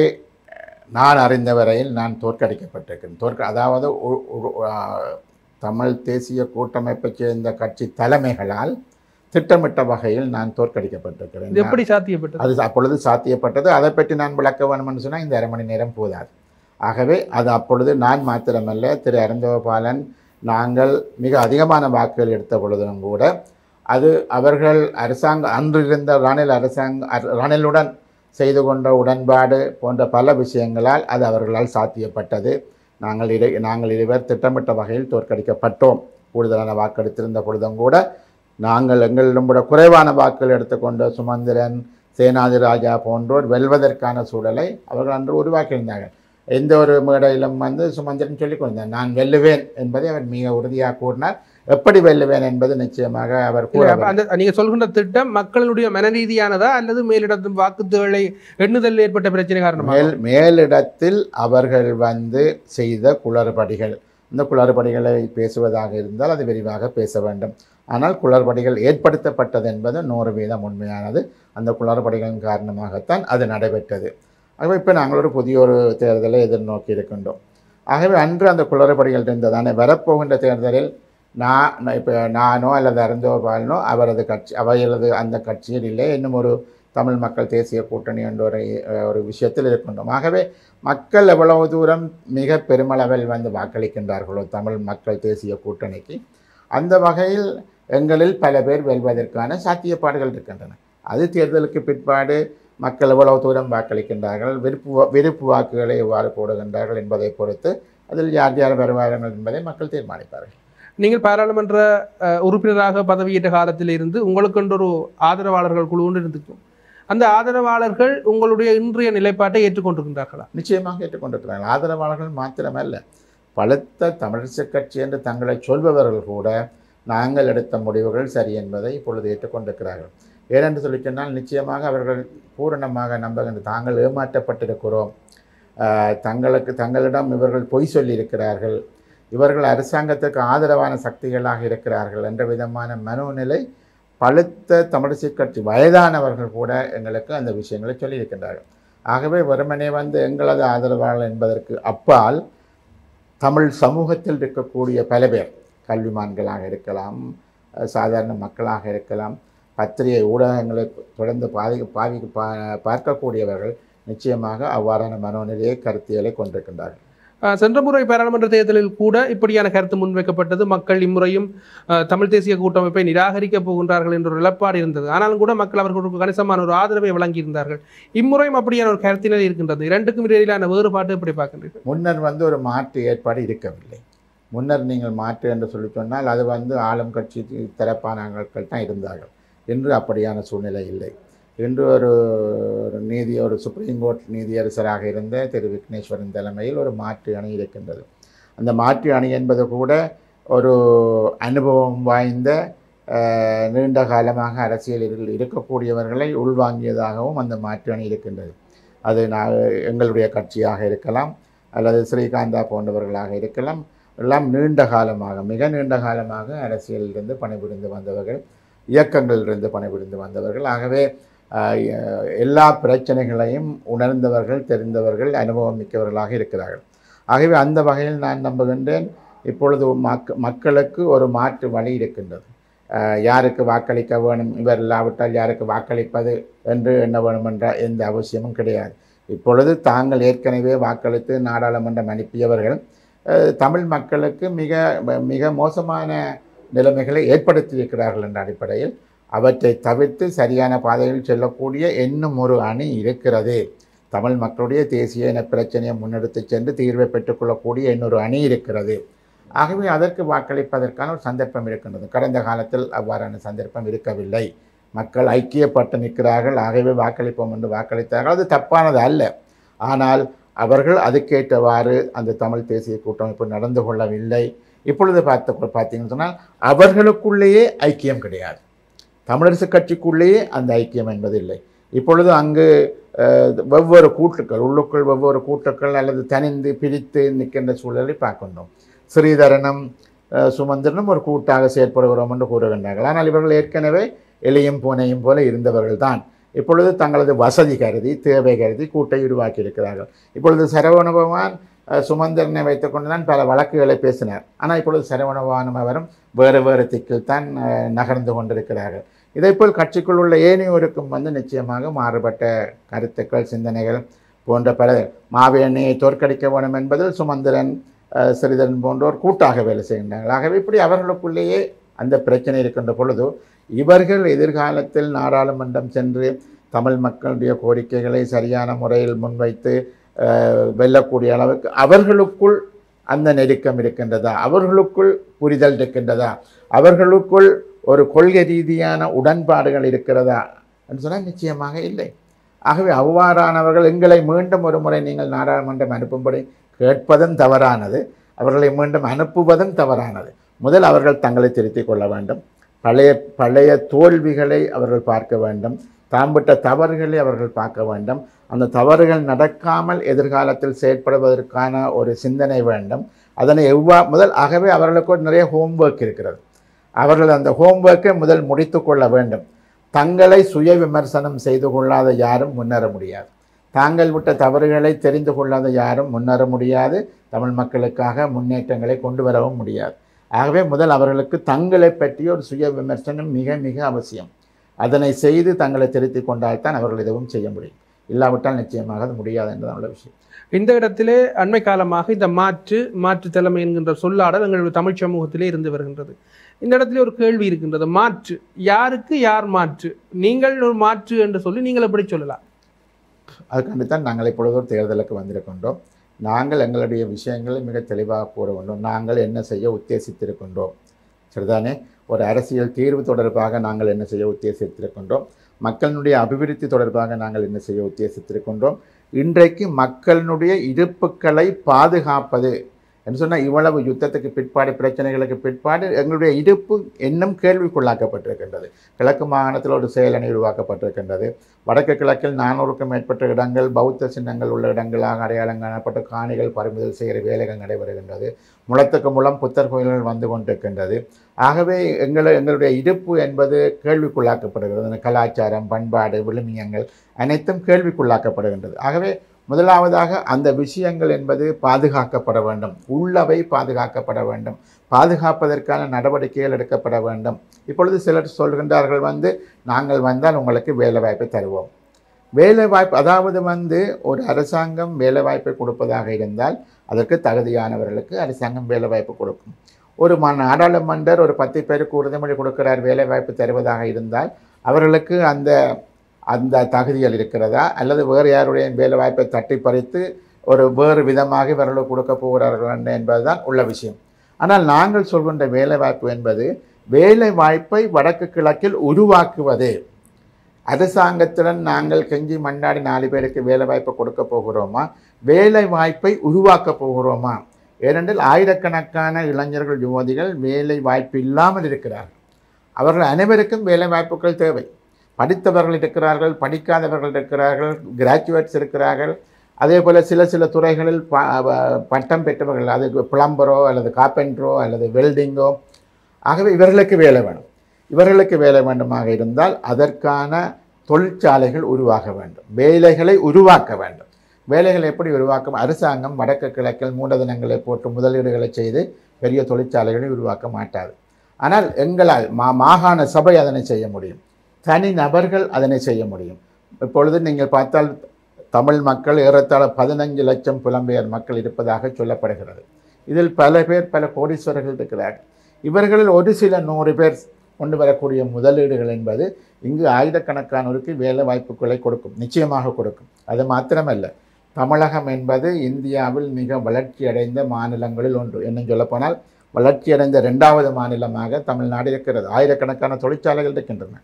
நான் அறிந்த வரையில் நான் தோற்கடிக்கப்பட்டிருக்கேன் தோற்க அதாவது ஒ- ஒரு- ஆ, தமிழ் தேசிய கூட்டமைப்பைச் சேர்ந்த கட்சி தலைமைகளால் திட்டமிட்ட வகையில் நான் தோற்கடிக்கப்பட்டிருக்கிறேன் இது எப்படி சாத்தியப்பட்டது அது அப்பொழுது சாத்தியப்பட்டது அதை பற்றி நான் விளக்க வேணும்னு சொன்னால் இந்த அரை மணி நேரம் போதாது ஆகவே அது அப்பொழுது நான் மாத்திரமல்ல திரு அருந்தவபாலன் நாங்கள் மிக அதிகமான வாக்குகள் எடுத்த பொழுதும் கூட அது அவர்கள் அரசாங்க அன்று இருந்த ரணில் அரசாங்க அர- ரணிலுடன் செய்து கொண்ட உடன்பாடு போன்ற பல விஷயங்களால் அது அவர்களால் சாத்தியப்பட்டது நாங்கள் இரு நாங்கள் இருவர் திட்டமிட்ட வகையில் தோற்கடிக்கப்பட்டோம் கூடுதலான வாக்கெடுத்திருந்த பொழுதும் கூட நாங்கள் எங்களிடம் கூட குறைவான வாக்குகள் எடுத்துக்கொண்ட சுமந்திரன் சேனாதி ராஜா போன்றோர் வெல்வதற்கான சூழலை அவர்கள் அன்று உருவாக்கியிருந்தார்கள் எந்த ஒரு மேடையிலும் வந்து சுமந்திரன் சொல்லிக் கொண்டார் நான் வெல்லுவேன் என்பதை அவர் மிக உறுதியாக கூறினார் எப்படி வெல்லுவேன் என்பது நிச்சயமாக அவர் இல்ல, கூற அப்ப அந்த நீங்க சொல்கின்ற திட்டம் மக்களுடைய மனரீதியானதா அல்லது மேலிடத்து வாக்குறுதிகளை எண்ணுதல் ஏற்பட்ட பிரச்சனை காரணமாக மேல் மேலிடத்தில் அவர்கள் வந்து செய்த குளறுபடிகள் இந்த குளறுபடிகளை பேசுவதாக இருந்தால் அது விரிவாக பேச வேண்டும் ஆனால் குளறுபடிகள் ஏற்படுத்தப்பட்டது என்பது நூறு வீதம் உண்மையானது அந்த குளறுபடிகளின் காரணமாகத்தான் அது நடைபெற்றது ஆகவே இப்போ நாங்கள் ஒரு புதிய ஒரு தேர்தலை எதிர்நோக்கி இருக்கின்றோம் ஆகவே அன்று அந்த குளறுபடிகள் இருந்ததானே வரப்போகின்ற தேர்தலில் நான் இப்போ நானோ அல்லது அருந்தோபாலனோ அவரது கட்சி அவையலது அந்த கட்சியில் இல்லை இன்னும் ஒரு தமிழ் மக்கள் தேசிய கூட்டணி என்ற ஒரு அஹ், ஒரு விஷயத்தில் இருக்கின்றோம் ஆகவே மக்கள் எவ்வளவு தூரம் மிக பெருமளவில் வந்து வாக்களிக்கின்றார்களோ தமிழ் மக்கள் தேசிய கூட்டணிக்கு அந்த வகையில் எங்களில் பல பேர் வெல்வதற்கான சாத்தியப்பாடுகள் இருக்கின்றன அது தேர்தலுக்கு பிற்பாடு மக்கள் எவ்வளவு தூரம் வாக்களிக்கின்றார்கள் விருப்பு வா- விருப்பு வாக்குகளை எவ்வாறு போடுகின்றார்கள் என்பதை பொறுத்து அதில் யார் யார் வருவார்கள் என்பதை மக்கள் தீர்மானிப்பார்கள் நீங்கள் பாராளுமன்ற அஹ், உறுப்பினராக பதவியேற்ற காலத்தில் இருந்து உங்களுக்கென்று ஒரு ஆதரவாளர்கள் குழு ஒன்று இருந்துக்கும் அந்த ஆதரவாளர்கள் உங்களுடைய இன்றைய நிலைப்பாட்டை ஏற்றுக்கொண்டிருக்கின்றார்களா நிச்சயமாக ஏற்றுக்கொண்டிருக்கிறார்கள் ஆதரவாளர்கள் மாத்திரமல்ல பழுத்த தமிழிசை கட்சி என்று தங்களை சொல்பவர்கள் கூட நாங்கள் எடுத்த முடிவுகள் சரி என்பதை இப்பொழுது ஏற்றுக்கொண்டிருக்கிறார்கள் ஏனென்று சொல்லி சொன்னால் நிச்சயமாக அவர்கள் பூரணமாக நம்புகின்ற தாங்கள் ஏமாற்றப்பட்டிருக்கிறோம் ஆஹ், தங்களுக்கு தங்களிடம் இவர்கள் பொய் சொல்லியிருக்கிறார்கள் இவர்கள் அரசாங்கத்துக்கு ஆதரவான சக்திகளாக இருக்கிறார்கள் என்ற விதமான மனோநிலை பழுத்த தமிழிசை கட்சி வயதானவர்கள் கூட எங்களுக்கு அந்த விஷயங்களை சொல்லியிருக்கின்றார்கள் ஆகவே வெறுமனே வந்து எங்களது ஆதரவாளர் என்பதற்கு அப்பால் தமிழ் சமூகத்தில் இருக்கக்கூடிய பல பேர் கல்விமான்களாக இருக்கலாம் அஹ் சாதாரண மக்களாக இருக்கலாம் பத்திரிகை ஊடகங்களை தொடர்ந்து பாதி பாவி பா பார்க்கக்கூடியவர்கள் நிச்சயமாக அவ்வாறான மனோநிலையை கருத்தியலை கொண்டிருக்கின்றார்கள் அஹ், சென்ற முறை பாராளுமன்ற தேர்தலில் கூட இப்படியான கருத்து முன்வைக்கப்பட்டது மக்கள் இம்முறையும் அஹ், தமிழ் தேசிய கூட்டமைப்பை நிராகரிக்கப் போகின்றார்கள் என்ற ஒரு நிலப்பாடு இருந்தது ஆனாலும் கூட மக்கள் அவர்களுக்கு கணிசமான ஒரு ஆதரவை வழங்கியிருந்தார்கள் இம்முறையும் அப்படியான ஒரு கருத்தினர் இருக்கின்றது இரண்டுக்கும் இடையிலான வேறுபாடு எப்படி பார்க்கின்றீர்கள் முன்னர் வந்து ஒரு மாற்று ஏற்பாடு இருக்கவில்லை முன்னர் நீங்கள் மாற்று என்று சொல்லி சொன்னால் அது வந்து ஆளும் கட்சி தரப்பான ஆட்கள் தான் இருந்தார்கள் இன்று அப்படியான சூழ்நிலை இல்லை இன்று ஒரு ஒரு நீதி ஒரு சுப்ரீம் கோர்ட் நீதியரசராக இருந்த திரு விக்னேஸ்வரன் தலைமையில் ஒரு மாற்று அணி இருக்கின்றது அந்த மாற்று அணி என்பது கூட ஒரு அனுபவம் வாய்ந்த அஹ், நீண்ட காலமாக அரசியலில் இருக்கக்கூடியவர்களை உள்வாங்கியதாகவும் அந்த மாற்று அணி இருக்கின்றது அது நான் எங்களுடைய கட்சியாக இருக்கலாம் அல்லது ஸ்ரீகாந்தா போன்றவர்களாக இருக்கலாம் எல்லாம் நீண்ட காலமாக மிக நீண்ட காலமாக அரசியலிலிருந்து பணிபுரிந்து வந்தவர்கள் இயக்கங்களிலிருந்து பணிபுரிந்து வந்தவர்கள் ஆகவே ஆஹ், எ- எல்லா பிரச்சனைகளையும் உணர்ந்தவர்கள் தெரிந்தவர்கள் அனுபவம் மிக்கவர்களாக இருக்கிறார்கள் ஆகவே அந்த வகையில் நான் நம்புகின்றேன் இப்பொழுது மக் மக்களுக்கு ஒரு மாற்று வழி இருக்கின்றது ஆஹ், யாருக்கு வாக்களிக்க வேணும் இவர் இல்லாவிட்டால் யாருக்கு வாக்களிப்பது என்று எண்ண வேணும் என்ற எந்த அவசியமும் கிடையாது இப்பொழுது தாங்கள் ஏற்கனவே வாக்களித்து நாடாளுமன்றம் அனுப்பியவர்கள் அஹ், தமிழ் மக்களுக்கு மிக மிக மோசமான நிலைமைகளை ஏற்படுத்தியிருக்கிறார்கள் என்ற அடிப்படையில் அவற்றை தவிர்த்து சரியான பாதையில் செல்லக்கூடிய இன்னும் ஒரு அணி இருக்கிறது தமிழ் மக்களுடைய தேசிய இன பிரச்சனையை முன்னெடுத்து சென்று தீர்வை பெற்றுக்கொள்ளக்கூடிய இன்னொரு அணி இருக்கிறது ஆகவே அதற்கு வாக்களிப்பதற்கான ஒரு சந்தர்ப்பம் இருக்கின்றது கடந்த காலத்தில் அவ்வாறான சந்தர்ப்பம் இருக்கவில்லை மக்கள் ஐக்கியப்பட்டு நிற்கிறார்கள் ஆகவே வாக்களிப்போம் என்று வாக்களித்தார்கள் அது தப்பானது அல்ல ஆனால் அவர்கள் அதுக்கேற்றவாறு அந்த தமிழ் தேசிய கூட்டமைப்பு நடந்து கொள்ளவில்லை இப்பொழுது பார்த்து பார்த்தீங்கன்னு சொன்னால் அவர்களுக்குள்ளேயே ஐக்கியம் கிடையாது தமிழரசு கட்சிக்குள்ளேயே அந்த ஐக்கியம் என்பது இல்லை இப்பொழுது அங்கு அஹ், வெவ்வேறு கூட்டுக்கள் உள்ளுக்குள் வெவ்வேறு கூட்டுக்கள் அல்லது தனிந்து பிரித்து நிற்கின்ற சூழலை பார்க்கின்றோம் ஸ்ரீதரனும் அஹ், சுமந்திரனும் ஒரு கூட்டாக செயற்படுகிறோம் என்று கூறுகின்றார்கள் ஆனால் இவர்கள் ஏற்கனவே எலியும் பூனையும் போல இருந்தவர்கள் தான் இப்பொழுது தங்களது வசதி கருதி தேவை கருதி கூட்டை உருவாக்கி இருக்கிறார்கள் இப்பொழுது சரவணபவான் அஹ், சுமந்திரனை வைத்துக்கொண்டு தான் பல வழக்குகளை பேசினார் ஆனால் இப்பொழுது சரவணபவானும் அவரும் வேறு வேறு திக்கில் தான் அஹ், நகர்ந்து கொண்டிருக்கிறார்கள் இதேபோல் கட்சிக்குள் உள்ள ஏனையோருக்கும் வந்து நிச்சயமாக மாறுபட்ட கருத்துக்கள் சிந்தனைகள் போன்ற பல மாவேணியை தோற்கடிக்க வேண்டும் என்பதில் சுமந்திரன் அஹ், சிறிதரன் போன்றோர் கூட்டாக வேலை செய்கின்றார்கள் ஆகவே இப்படி அவர்களுக்குள்ளேயே அந்த பிரச்சனை இருக்கின்ற பொழுது இவர்கள் எதிர்காலத்தில் நாடாளுமன்றம் சென்று தமிழ் மக்களுடைய கோரிக்கைகளை சரியான முறையில் முன்வைத்து அஹ், வெல்லக்கூடிய அளவுக்கு அவர்களுக்குள் அந்த நெருக்கம் இருக்கின்றதா அவர்களுக்குள் புரிதல் இருக்கின்றதா அவர்களுக்குள் ஒரு கொள்கை ரீதியான உடன்பாடுகள் இருக்கிறதா என்று சொன்னால் நிச்சயமாக இல்லை ஆகவே அவ்வாறானவர்கள் எங்களை மீண்டும் ஒரு முறை நீங்கள் நாடாளுமன்றம் அனுப்பும்படி கேட்பதும் தவறானது அவர்களை மீண்டும் அனுப்புவதும் தவறானது முதல் அவர்கள் தங்களை திருத்திக் கொள்ள வேண்டும் பழைய பழைய தோல்விகளை அவர்கள் பார்க்க வேண்டும் தாம்பிட்ட தவறுகளை அவர்கள் பார்க்க வேண்டும் அந்த தவறுகள் நடக்காமல் எதிர்காலத்தில் செயற்படுவதற்கான ஒரு சிந்தனை வேண்டும் அதனை எவ்வா முதல் ஆகவே அவர்களுக்கு ஒரு நிறைய ஹோம்ஒர்க் இருக்கிறது அவர்கள் அந்த ஹோம்ஒர்க்கை முதல் முடித்து கொள்ள வேண்டும் தங்களை சுய விமர்சனம் செய்து கொள்ளாத யாரும் முன்னேற முடியாது தாங்கள் விட்ட தவறுகளை தெரிந்து கொள்ளாத யாரும் முன்னேற முடியாது தமிழ் மக்களுக்காக முன்னேற்றங்களை கொண்டு வரவும் முடியாது ஆகவே முதல் அவர்களுக்கு தங்களை பற்றிய ஒரு சுய விமர்சனம் மிக மிக அவசியம் அதனை செய்து தங்களை திருத்திக் கொண்டால்தான் அவர்கள் எதுவும் செய்ய முடியும் இல்லாவிட்டால் நிச்சயமாக அது முடியாது என்பது நல்ல விஷயம் இந்த இடத்திலே அண்மை காலமாக இந்த மாற்று மாற்று தலைமை என்கின்ற சொல்லாடல் எங்களுடைய தமிழ் சமூகத்திலே இருந்து வருகின்றது இந்த இடத்துல ஒரு கேள்வி இருக்கின்றது மாற்று யாருக்கு யார் மாற்று நீங்கள் ஒரு மாற்று என்று சொல்லி நீங்கள் எப்படி சொல்லலாம் அதுக்காண்டி தான் நாங்கள் இப்பொழுது ஒரு தேர்தலுக்கு வந்திருக்கின்றோம் நாங்கள் எங்களுடைய விஷயங்களை மிக தெளிவாக கூற வேண்டும் நாங்கள் என்ன செய்ய உத்தேசித்திருக்கின்றோம் சரிதானே ஒரு அரசியல் தீர்வு தொடர்பாக நாங்கள் என்ன செய்ய உத்தேசித்திருக்கின்றோம் மக்களினுடைய அபிவிருத்தி தொடர்பாக நாங்கள் என்ன செய்ய உத்தேசித்திருக்கின்றோம் இன்றைக்கு மக்களினுடைய இருப்புக்களை பாதுகாப்பது என்று சொன்னால் இவ்வளவு யுத்தத்துக்கு பிற்பாடு பிரச்சனைகளுக்கு பிற்பாடு எங்களுடைய இருப்பு இன்னும் கேள்விக்குள்ளாக்கப்பட்டிருக்கின்றது கிழக்கு மாகாணத்தில் ஒரு செயலணி உருவாக்கப்பட்டிருக்கின்றது வடக்கு கிழக்கில் நானூறுக்கும் மேற்பட்ட இடங்கள் பௌத்த சின்னங்கள் உள்ள இடங்களாக அடையாளம் காணப்பட்ட காணிகள் பறிமுதல் செய்கிற வேலைகள் நடைபெறுகின்றது முளத்துக்கு முலம் புத்தர் கோயில்கள் வந்து கொண்டிருக்கின்றது ஆகவே எங்களை எங்களுடைய இருப்பு என்பது கேள்விக்குள்ளாக்கப்படுகிறது அந்த கலாச்சாரம் பண்பாடு விழுமியங்கள் அனைத்தும் கேள்விக்குள்ளாக்கப்படுகின்றது ஆகவே முதலாவதாக அந்த விஷயங்கள் என்பது பாதுகாக்கப்பட வேண்டும் உள்ளவை பாதுகாக்கப்பட வேண்டும் பாதுகாப்பதற்கான நடவடிக்கைகள் எடுக்கப்பட வேண்டும் இப்பொழுது சிலர் சொல்கின்றார்கள் வந்து நாங்கள் வந்தால் உங்களுக்கு வேலை வாய்ப்பை தருவோம் வேலை வாய்ப்பு அதாவது வந்து ஒரு அரசாங்கம் வேலை வாய்ப்பை கொடுப்பதாக இருந்தால் அதற்கு தகுதியானவர்களுக்கு அரசாங்கம் வேலை வாய்ப்பு கொடுக்கும் ஒரு ம நாடாளுமன்றர் ஒரு பத்து பேருக்கு உறுதிமொழி கொடுக்கிறார் வேலை வாய்ப்பு தருவதாக இருந்தால் அவர்களுக்கு அந்த அந்த தகுதிகள் இருக்கிறதா அல்லது வேறு யாருடைய வேலை வாய்ப்பை தட்டி பறித்து ஒரு வேறு விதமாக இவர்களுக்கு கொடுக்க போகிறார்கள் என்பதுதான் உள்ள விஷயம் ஆனால் நாங்கள் சொல்கின்ற வேலை வாய்ப்பு என்பது வேலை வாய்ப்பை வடக்கு கிழக்கில் உருவாக்குவது அரசாங்கத்துடன் நாங்கள் கெஞ்சி மண்டாடி நாலு பேருக்கு வேலை வாய்ப்பை கொடுக்க போகிறோமா வேலை வாய்ப்பை உருவாக்க போகிறோமா ஏனென்றால் ஆயிரக்கணக்கான இளைஞர்கள் யுவதிகள் வேலை வாய்ப்பு இல்லாமல் இருக்கிறார்கள் அவர்கள் அனைவருக்கும் வேலை வாய்ப்புகள் தேவை படித்தவர்கள் இருக்கிறார்கள் படிக்காதவர்கள் இருக்கிறார்கள் கிராஜுவேட்ஸ் இருக்கிறார்கள் அதே போல் சில சில துறைகளில் ப ப- பட்டம் பெற்றவர்கள் அது பிளம்பரோ அல்லது காப்பென்ட்ரோ அல்லது வெல்டிங்கோ ஆகவே இவர்களுக்கு வேலை வேணும் இவர்களுக்கு வேலை வேண்டுமாக இருந்தால் அதற்கான தொழிற்சாலைகள் உருவாக வேண்டும் வேலைகளை உருவாக்க வேண்டும் வேலைகளை எப்படி உருவாக்கும் அரசாங்கம் வடக்கு கிழக்கில் மூலதனங்களை போட்டு முதலீடுகளை செய்து பெரிய தொழிற்சாலைகளை உருவாக்க மாட்டாது ஆனால் எங்களால் மா மாகாண சபை அதனை செய்ய முடியும் தனி நபர்கள் அதனை செய்ய முடியும் இப்பொழுது நீங்கள் பார்த்தால் தமிழ் மக்கள் ஏறத்தாழ பதினஞ்சு லட்சம் புலம்பெயர் மக்கள் இருப்பதாக சொல்லப்படுகிறது இதில் பல பேர் பல கோடீஸ்வரர்கள் இருக்கிறார்கள் இவர்களில் ஒரு சில நூறு பேர் கொண்டு வரக்கூடிய முதலீடுகள் என்பது இங்கு ஆயிரக்கணக்கானோருக்கு வேலை வாய்ப்புகளை கொடுக்கும் நிச்சயமாக கொடுக்கும் அது மாத்திரமல்ல தமிழகம் என்பது இந்தியாவில் மிக வளர்ச்சியடைந்த மாநிலங்களில் ஒன்று என்ன சொல்லப்போனால் வளர்ச்சியடைந்த இரண்டாவது மாநிலமாக தமிழ்நாடு இருக்கிறது ஆயிரக்கணக்கான தொழிற்சாலைகள் இருக்கின்றன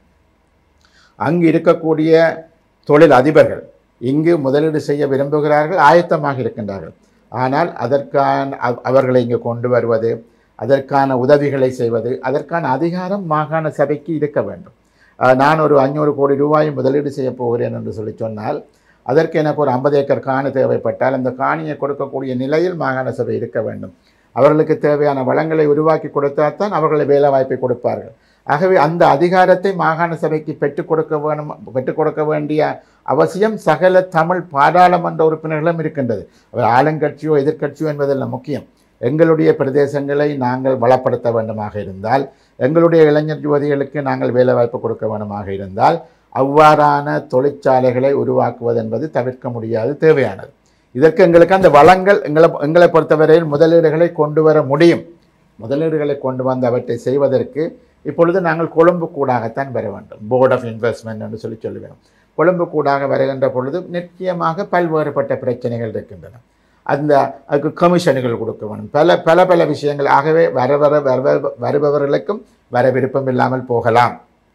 அங்கு இருக்கக்கூடிய தொழில் அதிபர்கள் இங்கு முதலீடு செய்ய விரும்புகிறார்கள் ஆயத்தமாக இருக்கின்றார்கள் ஆனால் அதற்கான அவ- அவர்களை இங்கு கொண்டு வருவது அதற்கான உதவிகளை செய்வது அதற்கான அதிகாரம் மாகாண சபைக்கு இருக்க வேண்டும் அஹ், நான் ஒரு அஞ்சூறு கோடி ரூபாய் முதலீடு செய்ய போகிறேன் என்று சொல்லி சொன்னால் அதற்கு எனக்கு ஒரு ஐம்பது ஏக்கர் காணி தேவைப்பட்டால் அந்த காணியை கொடுக்கக்கூடிய நிலையில் மாகாண சபை இருக்க வேண்டும் அவர்களுக்கு தேவையான வளங்களை உருவாக்கி கொடுத்தால்தான் அவர்களை வேலை வாய்ப்பை கொடுப்பார்கள் ஆகவே அந்த அதிகாரத்தை மாகாண சபைக்கு பெற்றுக் கொடுக்க வேணும் பெற்றுக் கொடுக்க வேண்டிய அவசியம் சகல தமிழ் பாராளுமன்ற உறுப்பினர்களும் இருக்கின்றது அவர் ஆளுங்கட்சியோ எதிர்க்கட்சியோ என்பதெல்லாம் முக்கியம் எங்களுடைய பிரதேசங்களை நாங்கள் வளப்படுத்த வேண்டுமாக இருந்தால் எங்களுடைய இளைஞர் யுவதிகளுக்கு நாங்கள் வேலைவாய்ப்பு கொடுக்க வேண்டுமாக இருந்தால் அவ்வாறான தொழிற்சாலைகளை உருவாக்குவது என்பது தவிர்க்க முடியாது தேவையானது இதற்கு எங்களுக்கு அந்த வளங்கள் எங்களை எங்களை பொறுத்தவரையில் முதலீடுகளை கொண்டு வர முடியும் முதலீடுகளை கொண்டு வந்து அவற்றை செய்வதற்கு இப்பொழுது நாங்கள் கொழும்பு கூடாகத்தான் வர வேண்டும் போர்ட் ஆஃப் இன்வெஸ்ட்மெண்ட் என்று சொல்லி சொல்லுவேன் கொழும்பு கூடாக வருகின்ற பொழுது நிச்சயமாக பல்வேறுபட்ட பிரச்சனைகள் இருக்கின்றன அந்த அதுக்கு கமிஷன்கள் கொடுக்க வேண்டும் பல பல பல விஷயங்கள் ஆகவே வர வர வர வருபவர்களுக்கும் வர விருப்பம் இல்லாமல் போகலாம்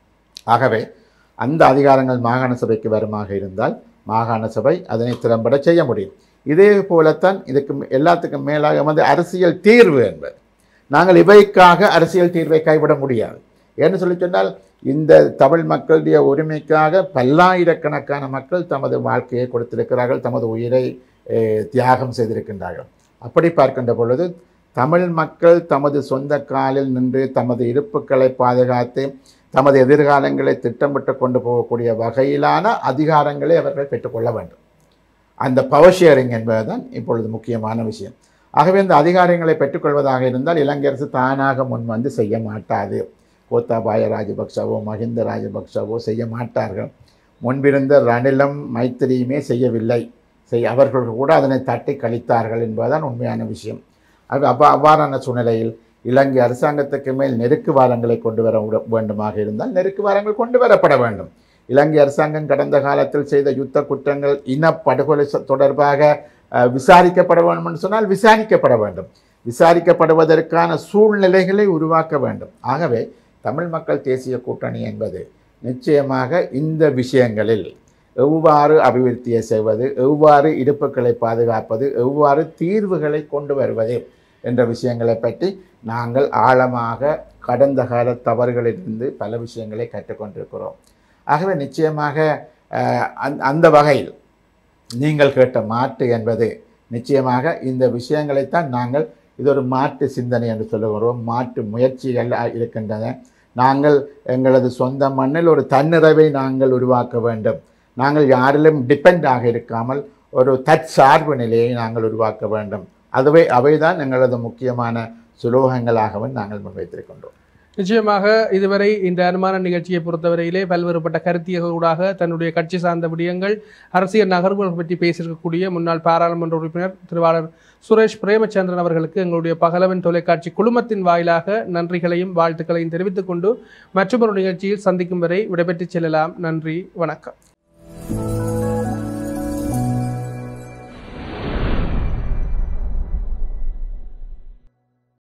ஆகவே அந்த அதிகாரங்கள் மாகாண சபைக்கு வருமாக இருந்தால் மாகாண சபை அதனை திறம்பட செய்ய முடியும் இதே போலத்தான் இதுக்கு மே- எல்லாத்துக்கும் மேலாக வந்து அரசியல் தீர்வு என்பது நாங்கள் இவைக்காக அரசியல் தீர்வை கைவிட முடியாது ஏன்னு சொல்லி சொன்னால் இந்த தமிழ் மக்களுடைய உரிமைக்காக பல்லாயிரக்கணக்கான மக்கள் தமது வாழ்க்கையை கொடுத்திருக்கிறார்கள் தமது உயிரை eh, தியாகம் செய்திருக்கின்றார்கள் அப்படி பார்க்கின்ற பொழுது தமிழ் மக்கள் தமது சொந்த காலில் நின்று தமது இருப்புக்களை பாதுகாத்து தமது எதிர்காலங்களை திட்டமிட்டு கொண்டு போகக்கூடிய வகையிலான அதிகாரங்களை அவர்கள் பெற்றுக்கொள்ள வேண்டும் அந்த பவர் ஷேரிங் என்பதுதான் இப்பொழுது முக்கியமான விஷயம் ஆகவே இந்த அதிகாரங்களை பெற்றுக்கொள்வதாக இருந்தால் இலங்கை அரசு தானாக முன் வந்து செய்ய மாட்டாது கோத்தாபாய ராஜபக்சவோ மஹிந்த ராஜபக்சவோ செய்ய மாட்டார்கள் முன்பிருந்த ரணிலும் மைத்திரியுமே செய்யவில்லை செய் அவர்கள் கூட அதனை தட்டி கழித்தார்கள் என்பதுதான் உண்மையான விஷயம் ஆக அப்போ அவ்வாறான சூழ்நிலையில் இலங்கை அரசாங்கத்துக்கு மேல் நெருக்கு வாரங்களை கொண்டு வர உட- வேண்டுமாக இருந்தால் நெருக்கு வாரங்கள் கொண்டு வரப்பட வேண்டும் இலங்கை அரசாங்கம் கடந்த காலத்தில் செய்த யுத்த குற்றங்கள் இனப்படுகொலை ச- தொடர்பாக அஹ், விசாரிக்கப்பட வேண்டும் என்று சொன்னால் விசாரிக்கப்பட வேண்டும் விசாரிக்கப்படுவதற்கான சூழ்நிலைகளை உருவாக்க வேண்டும் ஆகவே தமிழ் மக்கள் தேசிய கூட்டணி என்பது நிச்சயமாக இந்த விஷயங்களில் எவ்வாறு அபிவிருத்தியை செய்வது எவ்வாறு இருப்புக்களை பாதுகாப்பது எவ்வாறு தீர்வுகளை கொண்டு வருவது என்ற விஷயங்களை பற்றி நாங்கள் ஆழமாக கடந்த கால தவறுகளிலிருந்து பல விஷயங்களை கற்றுக்கொண்டிருக்கிறோம் ஆகவே நிச்சயமாக அஹ், அந்த- அந்த வகையில் நீங்கள் கேட்ட மாற்று என்பது நிச்சயமாக இந்த விஷயங்களைத்தான் நாங்கள் இது ஒரு மாற்று சிந்தனை என்று சொல்லுகிறோம் மாற்று முயற்சிகள் அ- இருக்கின்றன நாங்கள் எங்களது சொந்த மண்ணில் ஒரு தன்னிறைவை நாங்கள் உருவாக்க வேண்டும் நாங்கள் யாரிலும் டிபெண்ட் ஆக இருக்காமல் ஒரு தற்சார்பு நிலையை நாங்கள் உருவாக்க வேண்டும் அதுவே அவைதான் எங்களது முக்கியமான சுலோகங்களாகவும் நாங்கள் முன்வைத்திருக்கின்றோம் நிச்சயமாக இதுவரை இந்த அனுமான நிகழ்ச்சியை பொறுத்தவரையிலே பல்வேறுபட்ட கருத்தியர்களூடாக தன்னுடைய கட்சி சார்ந்த விடயங்கள் அரசியல் நகர்வுகள் பற்றி பேசியிருக்கக்கூடிய முன்னாள் பாராளுமன்ற உறுப்பினர் திருவாளர் சுரேஷ் பிரேமச்சந்திரன் அவர்களுக்கு எங்களுடைய பகலவன் தொலைக்காட்சி குழுமத்தின் வாயிலாக நன்றிகளையும் வாழ்த்துக்களையும் தெரிவித்துக் கொண்டு மற்றொரு நிகழ்ச்சியில் சந்திக்கும் வரை விடைபெற்றுச் செல்லலாம் நன்றி வணக்கம்